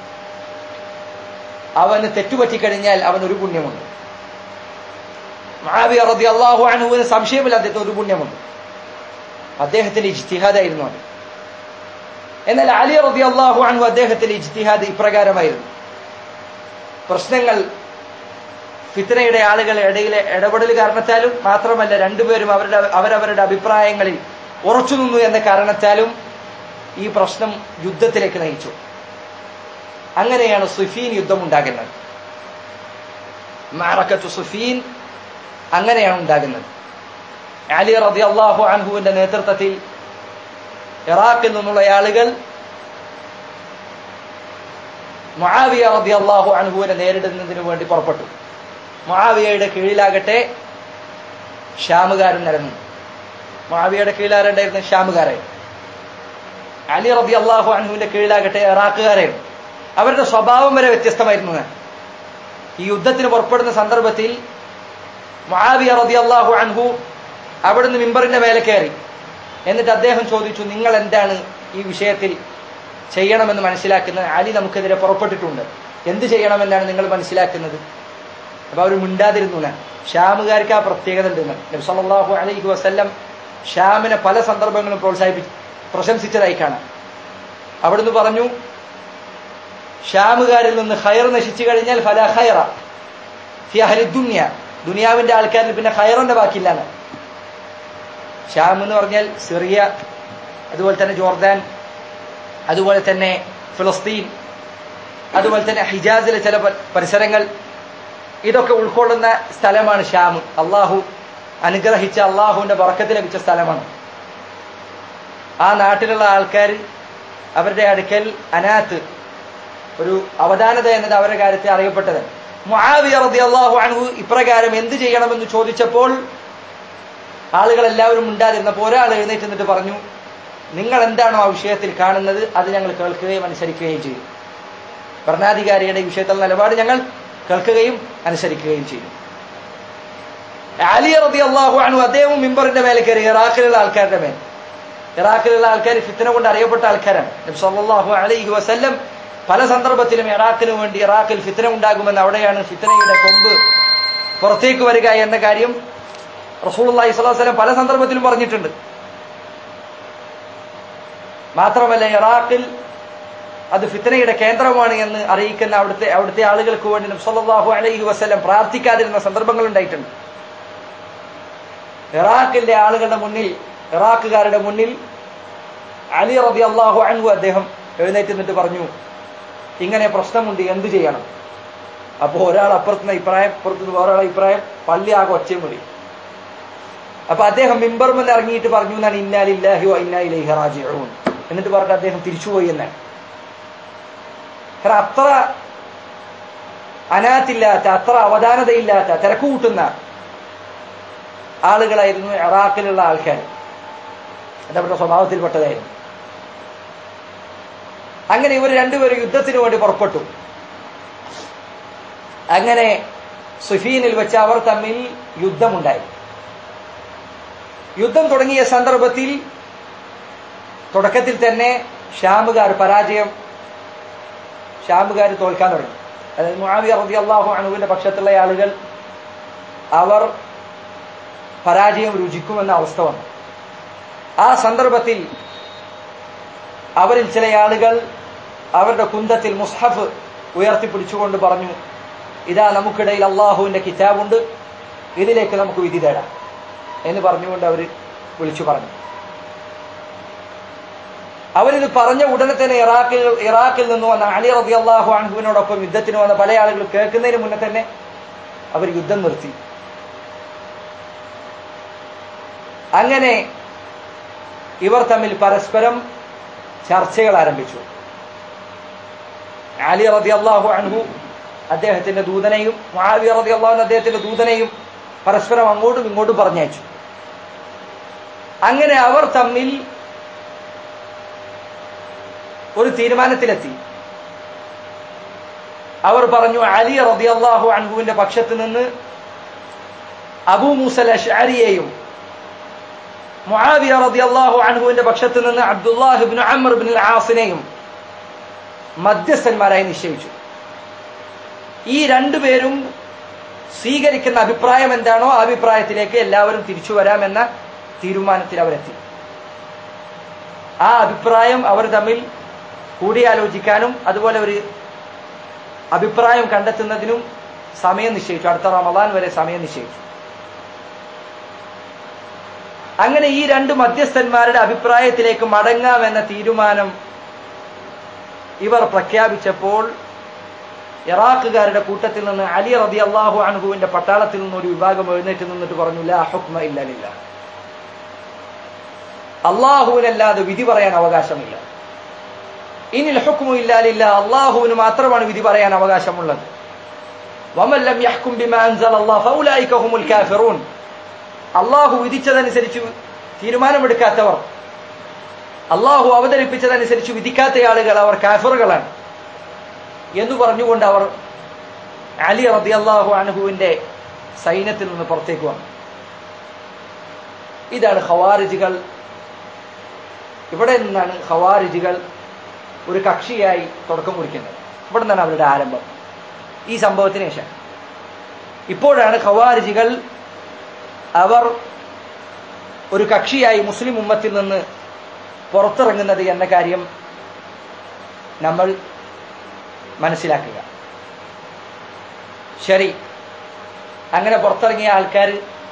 അവന് തെറ്റുപറ്റിക്കഴിഞ്ഞാൽ അവൻ ഒരു പുണ്യമുണ്ട് മഹാവിയ റതി അള്ളാഹു അണുവിന് സംശയമില്ല അദ്ദേഹത്തിന് ഒരു പുണ്യമുണ്ട് അദ്ദേഹത്തിന്റെ ഇജ്തിഹാദായിരുന്നു അത് എന്നാൽ അലി റതി അള്ളാഹു അണു അദ്ദേഹത്തിന്റെ ഇജ്തിഹാദ് ഇപ്രകാരമായിരുന്നു പ്രശ്നങ്ങൾ ഫിത്തനയുടെ ആളുകളുടെ ഇടയിലെ ഇടപെടൽ കാരണത്താലും മാത്രമല്ല രണ്ടുപേരും അവരുടെ അവരവരുടെ അഭിപ്രായങ്ങളിൽ ഉറച്ചു നിന്നു എന്ന കാരണത്താലും ഈ പ്രശ്നം യുദ്ധത്തിലേക്ക് നയിച്ചു അങ്ങനെയാണ് സുഫീൻ യുദ്ധം ഉണ്ടാകുന്നത് മാറക്കത്ത് സുഫീൻ അങ്ങനെയാണ് ഉണ്ടാകുന്നത് അലി റബി അള്ളാഹു അൻഹുവിന്റെ നേതൃത്വത്തിൽ ഇറാഖിൽ നിന്നുള്ള ആളുകൾ മഹാവിയ റബി അള്ളാഹു അൻഹുവിനെ നേരിടുന്നതിന് വേണ്ടി പുറപ്പെട്ടു മഹാവിയയുടെ കീഴിലാകട്ടെ ഷാമുകാരൻ നിരന്നു മഹാവിയയുടെ കീഴിലാരുണ്ടായിരുന്നു ഷാമുകാരായി അലി റബി അള്ളാഹു അൻഹുവിന്റെ കീഴിലാകട്ടെ ഇറാഖുകാരായിരുന്നു അവരുടെ സ്വഭാവം വരെ വ്യത്യസ്തമായിരുന്നു ഈ യുദ്ധത്തിന് പുറപ്പെടുന്ന സന്ദർഭത്തിൽ മഹാവിയ റബി അള്ളാഹു അൻഹു അവിടുന്ന് മിമ്പറിന്റെ മേലെ കയറി എന്നിട്ട് അദ്ദേഹം ചോദിച്ചു നിങ്ങൾ എന്താണ് ഈ വിഷയത്തിൽ ചെയ്യണമെന്ന് മനസ്സിലാക്കുന്നത് അലി നമുക്കെതിരെ പുറപ്പെട്ടിട്ടുണ്ട് എന്ത് ചെയ്യണമെന്നാണ് നിങ്ങൾ മനസ്സിലാക്കുന്നത് അപ്പൊ അവർ മിണ്ടാതിരുന്നു ഷാമുകാർക്ക് ആ പ്രത്യേകത ഉണ്ട് നബി സല്ലല്ലാഹു അലൈഹി വസല്ലം ഷാമിനെ പല സന്ദർഭങ്ങളും പ്രോത്സാഹിപ്പിച്ചു പ്രശംസിച്ചതായി കാണാം അവിടുന്ന് പറഞ്ഞു ഷാമുകാരിൽ നിന്ന് ഹയർ നശിച്ചു കഴിഞ്ഞാൽ ഫല ഹയറ ഫി അഹ്ലി ദുനിയ ദുനിയാവിന്റെ ആൾക്കാരിൽ പിന്നെ ഹയറിന്റെ ബാക്കിയില്ലാണ് ഷാം എന്ന് പറഞ്ഞാൽ സിറിയ അതുപോലെ തന്നെ ജോർദാൻ അതുപോലെ തന്നെ ഫിലസ്തീൻ അതുപോലെ തന്നെ ഹിജാസിലെ ചില പരിസരങ്ങൾ ഇതൊക്കെ ഉൾക്കൊള്ളുന്ന സ്ഥലമാണ് ഷാം അള്ളാഹു അനുഗ്രഹിച്ച അള്ളാഹുവിന്റെ വറക്കത്ത് ലഭിച്ച സ്ഥലമാണ് ആ നാട്ടിലുള്ള ആൾക്കാർ അവരുടെ അടുക്കൽ അനാത്ത് ഒരു അവധാനത എന്നത് അവരുടെ കാര്യത്തിൽ അറിയപ്പെട്ടത് മുആവിയ റളിയല്ലാഹു അൻഹു ഇപ്രകാരം എന്ത് ചെയ്യണമെന്ന് ചോദിച്ചപ്പോൾ ആളുകൾ എല്ലാവരും ഉണ്ടാതിരുന്നപ്പോൾ ഒരാൾ എഴുന്നേറ്റ് നിന്നിട്ട് പറഞ്ഞു നിങ്ങൾ എന്താണോ ആ വിഷയത്തിൽ കാണുന്നത് അത് ഞങ്ങൾ കേൾക്കുകയും അനുസരിക്കുകയും ചെയ്യും ഭരണാധികാരിയുടെ വിഷയത്തിൽ നിലപാട് ഞങ്ങൾ കേൾക്കുകയും അനുസരിക്കുകയും ചെയ്യും അലി റബി അള്ളാഹു അണു അദ്ദേഹവും മിമ്പറിന്റെ മേലെ കയറി ഇറാഖിലുള്ള ആൾക്കാരുടെ മേൽ ഇറാഖിലുള്ള ആൾക്കാർ ഫിത്തന കൊണ്ട് അറിയപ്പെട്ട ആൾക്കാരാണ് നബി സല്ലല്ലാഹു അലൈഹി വസല്ലം പല സന്ദർഭത്തിലും ഇറാഖിന് വേണ്ടി ഇറാഖിൽ ഫിത്തന ഉണ്ടാകുമെന്ന് അവിടെയാണ് ഫിത്തനയുടെ കൊമ്പ് പുറത്തേക്ക് വരിക എന്ന കാര്യം റസൂലുള്ളാഹി സ്വല്ലല്ലാഹു അലൈഹി വസല്ലം പല സന്ദർഭത്തിലും പറഞ്ഞിട്ടുണ്ട് മാത്രമല്ല ഇറാഖിൽ അത് ഫിത്തനയുടെ കേന്ദ്രമാണ് എന്ന് അറിയിക്കുന്ന അവിടുത്തെ അവിടുത്തെ ആളുകൾക്ക് വേണ്ടി നബ്സല്ലാഹു അലൈഹി വസ്ലം പ്രാർത്ഥിക്കാതിരുന്ന സന്ദർഭങ്ങൾ ഉണ്ടായിട്ടുണ്ട് ഇറാഖിന്റെ ആളുകളുടെ മുന്നിൽ ഇറാഖുകാരുടെ മുന്നിൽ അലി റബി അള്ളാഹു അൻഹു അദ്ദേഹം എഴുന്നേറ്റ് നിന്നിട്ട് പറഞ്ഞു ഇങ്ങനെ പ്രശ്നമുണ്ട് എന്ത് ചെയ്യണം അപ്പോൾ ഒരാൾ അപ്പുറത്തുനിന്ന് അഭിപ്രായം അപ്പുറത്തുനിന്ന് വേറൊരാൾ അഭിപ്രായം പള്ളി ആകെ ഒച്ചയും മതി അപ്പൊ അദ്ദേഹം മിമ്പർമെന്ന് ഇറങ്ങിയിട്ട് പറഞ്ഞു എന്നാണ് ഇന്നാലില്ലാഹി ഇന്നായിലേഹി റാജിഊൻ എന്നിട്ട് പറഞ്ഞിട്ട് അദ്ദേഹം തിരിച്ചുപോയി എന്നാണ് കാരണം അത്ര അനാത്തില്ലാത്ത അത്ര അവധാനതയില്ലാത്ത തിരക്ക് കൂട്ടുന്ന ആളുകളായിരുന്നു ഇറാഖിലുള്ള ആൾക്കാർ അതവരുടെ സ്വഭാവത്തിൽപ്പെട്ടതായിരുന്നു അങ്ങനെ ഇവർ രണ്ടുപേരും യുദ്ധത്തിന് വേണ്ടി പുറപ്പെട്ടു അങ്ങനെ സുഫീനിൽ വെച്ച് അവർ തമ്മിൽ യുദ്ധമുണ്ടായി യുദ്ധം തുടങ്ങിയ സന്ദർഭത്തിൽ തുടക്കത്തിൽ തന്നെ ഷാമുകാർ പരാജയം ഷാമുകാർ തോൽക്കാൻ തുടങ്ങി അതായത് മുആവിയ റളിയല്ലാഹു അൻഹുവിന്റെ പക്ഷത്തുള്ള ആളുകൾ അവർ പരാജയം രുചിക്കുമെന്ന അവസ്ഥ വന്നു ആ സന്ദർഭത്തിൽ അവരിൽ ചില ആളുകൾ അവരുടെ കുന്തത്തിൽ മുസ്ഹഫ് ഉയർത്തിപ്പിടിച്ചുകൊണ്ട് പറഞ്ഞു ഇതാ നമുക്കിടയിൽ അള്ളാഹുവിന്റെ കിതാബുണ്ട് ഇതിലേക്ക് നമുക്ക് വിധി തേടാം എന്ന് പറഞ്ഞുകൊണ്ട് അവർ വിളിച്ചു പറഞ്ഞു അവരിത് പറഞ്ഞ ഉടനെ തന്നെ ഇറാഖിൽ ഇറാഖിൽ നിന്ന് വന്ന അലി റബി അള്ളാഹു അൻഹുവിനോടൊപ്പം യുദ്ധത്തിന് വന്ന പല ആളുകൾ കേൾക്കുന്നതിന് മുന്നേ തന്നെ അവർ യുദ്ധം നിർത്തി അങ്ങനെ ഇവർ തമ്മിൽ പരസ്പരം ചർച്ചകൾ ആരംഭിച്ചു അലി റബി അള്ളാഹു അൻഹു അദ്ദേഹത്തിന്റെ ദൂതനെയും മാവിയ റബി അള്ളാഹു അദ്ദേഹത്തിന്റെ ദൂതനെയും പരസ്പരം അങ്ങോട്ടും ഇങ്ങോട്ടും പറഞ്ഞയച്ചു അങ്ങനെ അവർ തമ്മിൽ ഒരു തീരുമാനത്തിലെത്തി അവർ പറഞ്ഞു അലി റളിയല്ലാഹു അൻഹുവിന്റെ പക്ഷത്ത് നിന്ന് അബൂ മൂസൽ അഷ്അരിയെയും മുആവിയ റളിയല്ലാഹു അൻഹുവിന്റെ പക്ഷത്ത് നിന്ന് അബ്ദുല്ലാഹ് ഇബ്നു അംർ ഇബ്നുൽ ആസിനെയും മധ്യസ്ഥന്മാരായി നിശ്ചയിച്ചു ഈ രണ്ടുപേരും സ്വീകരിക്കുന്ന അഭിപ്രായം എന്താണോ ആ അഭിപ്രായത്തിലേക്ക് എല്ലാവരും തിരിച്ചു വരാമെന്ന തീരുമാനത്തിൽ അവരെത്തി ആ അഭിപ്രായം അവർ തമ്മിൽ കൂടിയാലോചിക്കാനും അതുപോലെ ഒരു അഭിപ്രായം കണ്ടെത്തുന്നതിനും സമയം നിശ്ചയിച്ചു അടുത്ത റമദാൻ വരെ സമയം നിശ്ചയിച്ചു അങ്ങനെ ഈ രണ്ട് മധ്യസ്ഥന്മാരുടെ അഭിപ്രായത്തിലേക്ക് മടങ്ങാമെന്ന തീരുമാനം ഇവർ പ്രഖ്യാപിച്ചപ്പോൾ ഇറാഖുകാരുടെ കൂട്ടത്തിൽ നിന്ന് അലി റബി അള്ളാഹു അൻഹുവിന്റെ പട്ടാളത്തിൽ നിന്ന് ഒരു വിഭാഗം എഴുന്നേറ്റ് നിന്നിട്ട് പറഞ്ഞു ലാ ഹുക്മ ഇല്ലലില്ല അള്ളാഹുവിനല്ലാതെ വിധി പറയാൻ അവകാശമില്ല ഇനിൽ ഹുക്മു ഇല്ലാലില്ല അള്ളാഹുവിന് മാത്രമാണ് വിധി പറയാൻ അവകാശമുള്ളത് വമല്ലം യഹ്കും ബിമാ അൻസല അല്ലാഹ് ഫൗലൈക ഹുമുൽ കാഫിറൂൻ അള്ളാഹു വിധിച്ചതനുസരിച്ച് തീരുമാനമെടുക്കാത്തവർ അള്ളാഹു അവതരിപ്പിച്ചതനുസരിച്ച് വിധിക്കാത്ത ആളുകൾ അവർ കാഫറുകളാണ് എന്ന് പറഞ്ഞുകൊണ്ട് അവർ അലി റബി അള്ളാഹു അനഹുവിന്റെ സൈന്യത്തിൽ നിന്ന് പുറത്തേക്ക് വന്നു ഇതാണ് ഖവാരിജുകൾ ഇവിടെ നിന്നാണ് ഖവാരിജുകൾ ഒരു കക്ഷിയായി തുടക്കം കുറിക്കുന്നത് ഇവിടെ നിന്നാണ് അവരുടെ ആരംഭം ഈ സംഭവത്തിന് ശേഷം ഇപ്പോഴാണ് ഖവാരിജികൾ അവർ ഒരു കക്ഷിയായി മുസ്ലിം ഉമ്മത്തിൽ നിന്ന് പുറത്തിറങ്ങുന്നത് എന്ന കാര്യം നമ്മൾ മനസ്സിലാക്കുക ശരി അങ്ങനെ പുറത്തിറങ്ങിയ ആൾക്കാർ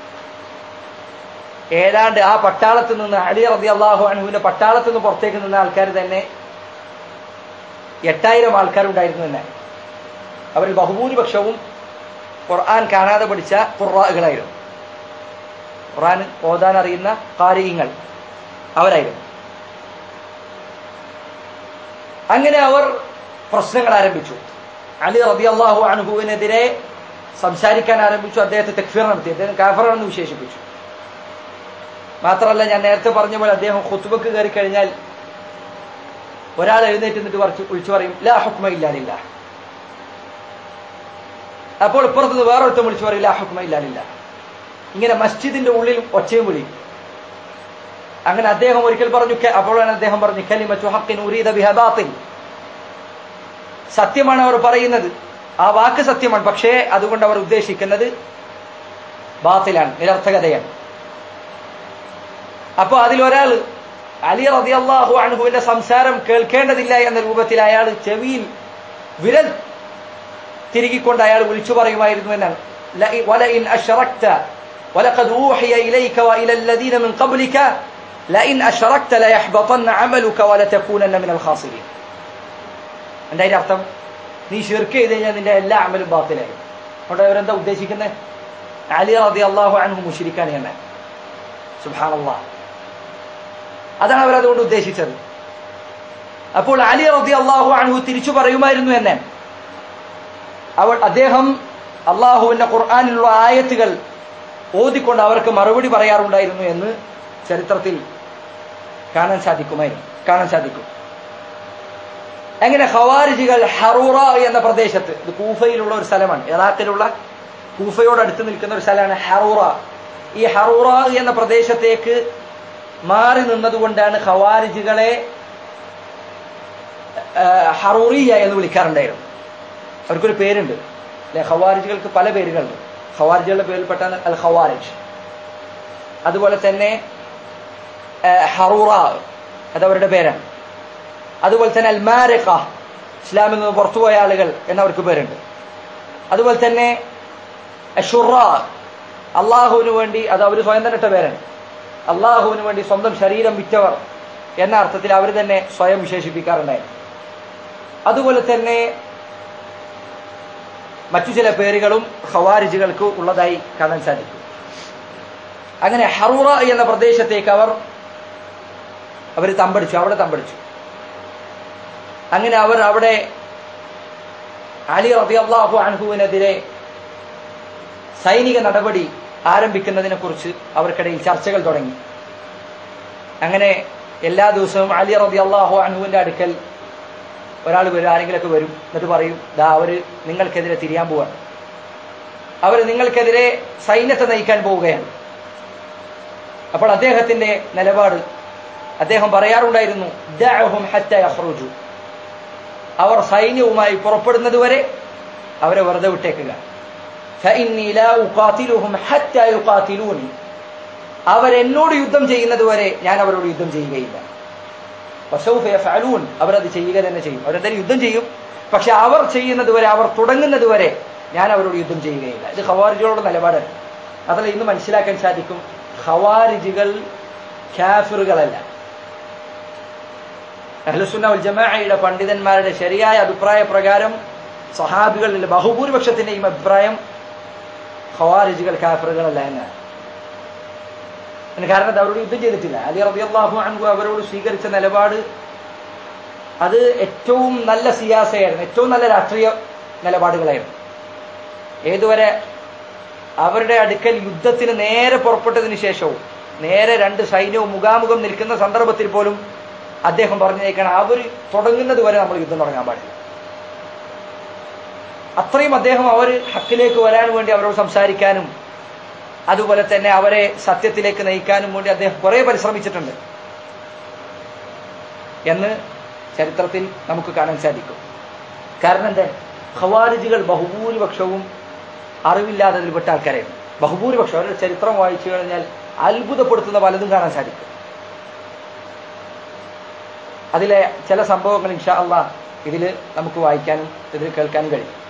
ഏതാണ്ട് ആ പട്ടാളത്തിൽ നിന്ന് അലി റബി അള്ളാഹു അനഹുവിന്റെ പട്ടാളത്തിൽ നിന്ന് പുറത്തേക്ക് നിന്ന ആൾക്കാർ തന്നെ എട്ടായിരം ആൾക്കാരുണ്ടായിരുന്നു തന്നെ അവരിൽ ബഹുഭൂരിപക്ഷവും ഖുർആൻ കാണാതെ പഠിച്ച ഖുർആകളായിരുന്നു ഖുർആൻ ഓതാൻ അറിയുന്ന കാര്യങ്ങൾ അവരായിരുന്നു അങ്ങനെ അവർ പ്രശ്നങ്ങൾ ആരംഭിച്ചു അലി റബി അള്ളാഹു അനുഭവിനെതിരെ സംസാരിക്കാൻ ആരംഭിച്ചു അദ്ദേഹത്തെ തെക്ഫീർ നടത്തി അദ്ദേഹം കാഫറാണെന്ന് വിശേഷിപ്പിച്ചു മാത്രമല്ല ഞാൻ നേരത്തെ പറഞ്ഞ പോലെ അദ്ദേഹം ഖുത്തുബക്ക് കയറി കഴിഞ്ഞാൽ ഒരാൾ എഴുന്നേറ്റ് നിന്നിട്ട് പറിച്ച് വിളിച്ചു പറയും ലാ ഹുക്മ ഇല്ലാലില്ല അപ്പോൾ ഇപ്പുറത്തുനിന്ന് വേറൊരുത്തം വിളിച്ചു പറയും ലാ ഹുക്മ ഇല്ലാലില്ല ഇങ്ങനെ മസ്ജിദിന്റെ ഉള്ളിൽ ഒച്ചയും വിളി അങ്ങനെ അദ്ദേഹം ഒരിക്കൽ പറഞ്ഞു അപ്പോഴാണ് അദ്ദേഹം പറഞ്ഞു കലിമച്ചു ഹക്കിൻ ഉരീദ ബിഹ ബാത്തിൽ സത്യമാണ് അവർ പറയുന്നത് ആ വാക്ക് സത്യമാണ് പക്ഷേ അതുകൊണ്ട് അവർ ഉദ്ദേശിക്കുന്നത് ബാത്തിലാണ് നിരർത്ഥകതയാണ് അപ്പൊ അതിലൊരാൾ അലി റതി അള്ളാഹു അണുഹുവിന്റെ സംസാരം കേൾക്കേണ്ടതില്ല എന്ന രൂപത്തിൽ അയാൾ ചെവിയിൽ വിരൽ തിരുകിക്കൊണ്ട് അയാൾ വിളിച്ചു പറയുമായിരുന്നു എന്നാണ് ولئن أشركت ولقد أوحي إليك وإلى الذين من قبلك لئن أشركت ليحبطن عملك ولتكونن من الخاسرين എന്താ അതിന്റെ അർത്ഥം നീ ഷിർക്ക് ചെയ്ത് കഴിഞ്ഞാൽ നിന്റെ എല്ലാ അമലും ബാത്തിലായി അവിടെ അവരെന്താ ഉദ്ദേശിക്കുന്നത് അലി റതി അള്ളാഹു അൻഹു മുഷിരിക്കാൻ തന്നെ സുബാനല്ലാ അതാണ് അവരതുകൊണ്ട് ഉദ്ദേശിച്ചത് അപ്പോൾ അലി റതി അള്ളാഹു അൻഹു തിരിച്ചു പറയുമായിരുന്നു എന്നെ അവൾ അദ്ദേഹം അള്ളാഹുവിന്റെ ഖുർആാനിലുള്ള ആയത്തുകൾ ഓതിക്കൊണ്ട് അവർക്ക് മറുപടി പറയാറുണ്ടായിരുന്നു എന്ന് ചരിത്രത്തിൽ കാണാൻ സാധിക്കുമായിരുന്നു കാണാൻ സാധിക്കും അങ്ങനെ ഖവാരിജികൾ ഹറൂറ എന്ന പ്രദേശത്ത് ഇത് കൂഫയിലുള്ള ഒരു സ്ഥലമാണ് ഇറാഖിലുള്ള കൂഫയോട് അടുത്ത് നിൽക്കുന്ന ഒരു സ്ഥലമാണ് ഹറൂറ ഈ ഹറൂറ എന്ന പ്രദേശത്തേക്ക് മാറി നിന്നതുകൊണ്ടാണ് ഖവാരിജികളെ ഹറൂറിയ എന്ന് വിളിക്കാറുണ്ടായിരുന്നു അവർക്കൊരു പേരുണ്ട് അല്ലെ ഖവാരിജുകൾക്ക് പല പേരുകളുണ്ട് ഖവാരിജുകളുടെ പേരിൽപ്പെട്ടാണ് അൽ ഖവാരിജ് അതുപോലെ തന്നെ ഹറൂറ അതവരുടെ പേരാണ് അതുപോലെ തന്നെ അൽ മാരഖ ഇസ്ലാമിൽ നിന്ന് പുറത്തുപോയ ആളുകൾ എന്നവർക്ക് പേരുണ്ട് അതുപോലെ തന്നെ ഷുറ അള്ളാഹുവിന് വേണ്ടി അത് അവർ സ്വയം തന്നെ ഇട്ട പേരാണ് അള്ളാഹുവിന് വേണ്ടി സ്വന്തം ശരീരം വിറ്റവർ എന്ന അർത്ഥത്തിൽ അവർ തന്നെ സ്വയം വിശേഷിപ്പിക്കാറുണ്ടായിരുന്നു അതുപോലെ തന്നെ മറ്റു ചില പേരുകളും ഖവാരിജുകൾക്ക് ഉള്ളതായി കാണാൻ സാധിക്കും അങ്ങനെ ഹറൂറ എന്ന പ്രദേശത്തേക്ക് അവർ അവർ തമ്പടിച്ചു അവിടെ തമ്പടിച്ചു അങ്ങനെ അവർ അവിടെ അലി റബി അള്ളാഹു അൻഹുവിനെതിരെ സൈനിക നടപടി ആരംഭിക്കുന്നതിനെ കുറിച്ച് അവർക്കിടയിൽ ചർച്ചകൾ തുടങ്ങി അങ്ങനെ എല്ലാ ദിവസവും അലി റബി അള്ളാഹു അൻഹുവിന്റെ അടുക്കൽ ഒരാൾ വരും ആരെങ്കിലുമൊക്കെ വരും എന്നിട്ട് പറയും ദാ അവര് നിങ്ങൾക്കെതിരെ തിരിയാൻ പോവാണ് അവർ നിങ്ങൾക്കെതിരെ സൈന്യത്തെ നയിക്കാൻ പോവുകയാണ് അപ്പോൾ അദ്ദേഹത്തിന്റെ നിലപാട് അദ്ദേഹം പറയാറുണ്ടായിരുന്നു ദഅഹും ഹത്ത യഖ്റുജു അവർ സൈന്യവുമായി പുറപ്പെടുന്നത് വരെ അവരെ വെറുതെ വിട്ടേക്കുക فإني لا أقاتلهم حتى يقاتلوني അവരെന്നോട് യുദ്ധം ചെയ്യുന്നത് വരെ ഞാൻ അവരോട് യുദ്ധം ചെയ്യുകയില്ല വസൗഫ യഫഅലൂൻ അവരത് ചെയ്യുക തന്നെ ചെയ്യും അവരെന്തായാലും യുദ്ധം ചെയ്യും പക്ഷെ അവർ ചെയ്യുന്നത് വരെ അവർ തുടങ്ങുന്നത് വരെ ഞാൻ അവരോട് യുദ്ധം ചെയ്യുകയില്ല ഇത് ഖവാരിജുകളുടെ നിലപാടാണ് അതല്ല ഇന്ന് മനസ്സിലാക്കാൻ സാധിക്കും ഖവാരിജുകൾ കാഫിറുകളല്ല അഹ്ലുസുന്ന വൽ ജമാഅയുടെ പണ്ഡിതന്മാരുടെ ശരിയായ അഭിപ്രായ പ്രകാരം സഹാബികളിൽ ബഹുഭൂരിപക്ഷത്തിന്റെയും അഭിപ്രായം ഖവാരിജുകൾ കാഫിറുകളല്ല എന്നാണ് അതിന് കാരണം അത് അവരോട് യുദ്ധം ചെയ്തിട്ടില്ല അലി റബിയല്ലാഹു അൻഹു അവരോട് സ്വീകരിച്ച നിലപാട് അത് ഏറ്റവും നല്ല സിയാസയായിരുന്നു ഏറ്റവും നല്ല രാഷ്ട്രീയ നിലപാടുകളായിരുന്നു ഏതുവരെ അവരുടെ അടുക്കൽ യുദ്ധത്തിന് നേരെ പുറപ്പെട്ടതിന് ശേഷവും നേരെ രണ്ട് സൈന്യവും മുഖാമുഖം നിൽക്കുന്ന സന്ദർഭത്തിൽ പോലും അദ്ദേഹം പറഞ്ഞേക്കണം അവർ തുടങ്ങുന്നത് വരെ നമ്മൾ യുദ്ധം തുടങ്ങാൻ പാടില്ല അത്രയും അദ്ദേഹം അവർ ഹക്കിലേക്ക് വരാൻ വേണ്ടി അവരോട് സംസാരിക്കാനും അതുപോലെ തന്നെ അവരെ സത്യത്തിലേക്ക് നയിക്കാനും വേണ്ടി അദ്ദേഹം കുറെ പരിശ്രമിച്ചിട്ടുണ്ട് എന്ന് ചരിത്രത്തിൽ നമുക്ക് കാണാൻ സാധിക്കും കാരണം എന്താ ഖവാരിജുകൾ ബഹുഭൂരിപക്ഷവും അറിവില്ലാത്തതിൽപ്പെട്ട ആൾക്കാരായിരുന്നു ബഹുഭൂരിപക്ഷം അവരുടെ ചരിത്രം വായിച്ചു കഴിഞ്ഞാൽ അത്ഭുതപ്പെടുത്തുന്ന പലതും കാണാൻ സാധിക്കും അതിലെ ചില സംഭവങ്ങൾ ഇൻഷാ അള്ളാഹ് ഇതിൽ നമുക്ക് വായിക്കാനും ഇതിൽ കേൾക്കാനും കഴിയും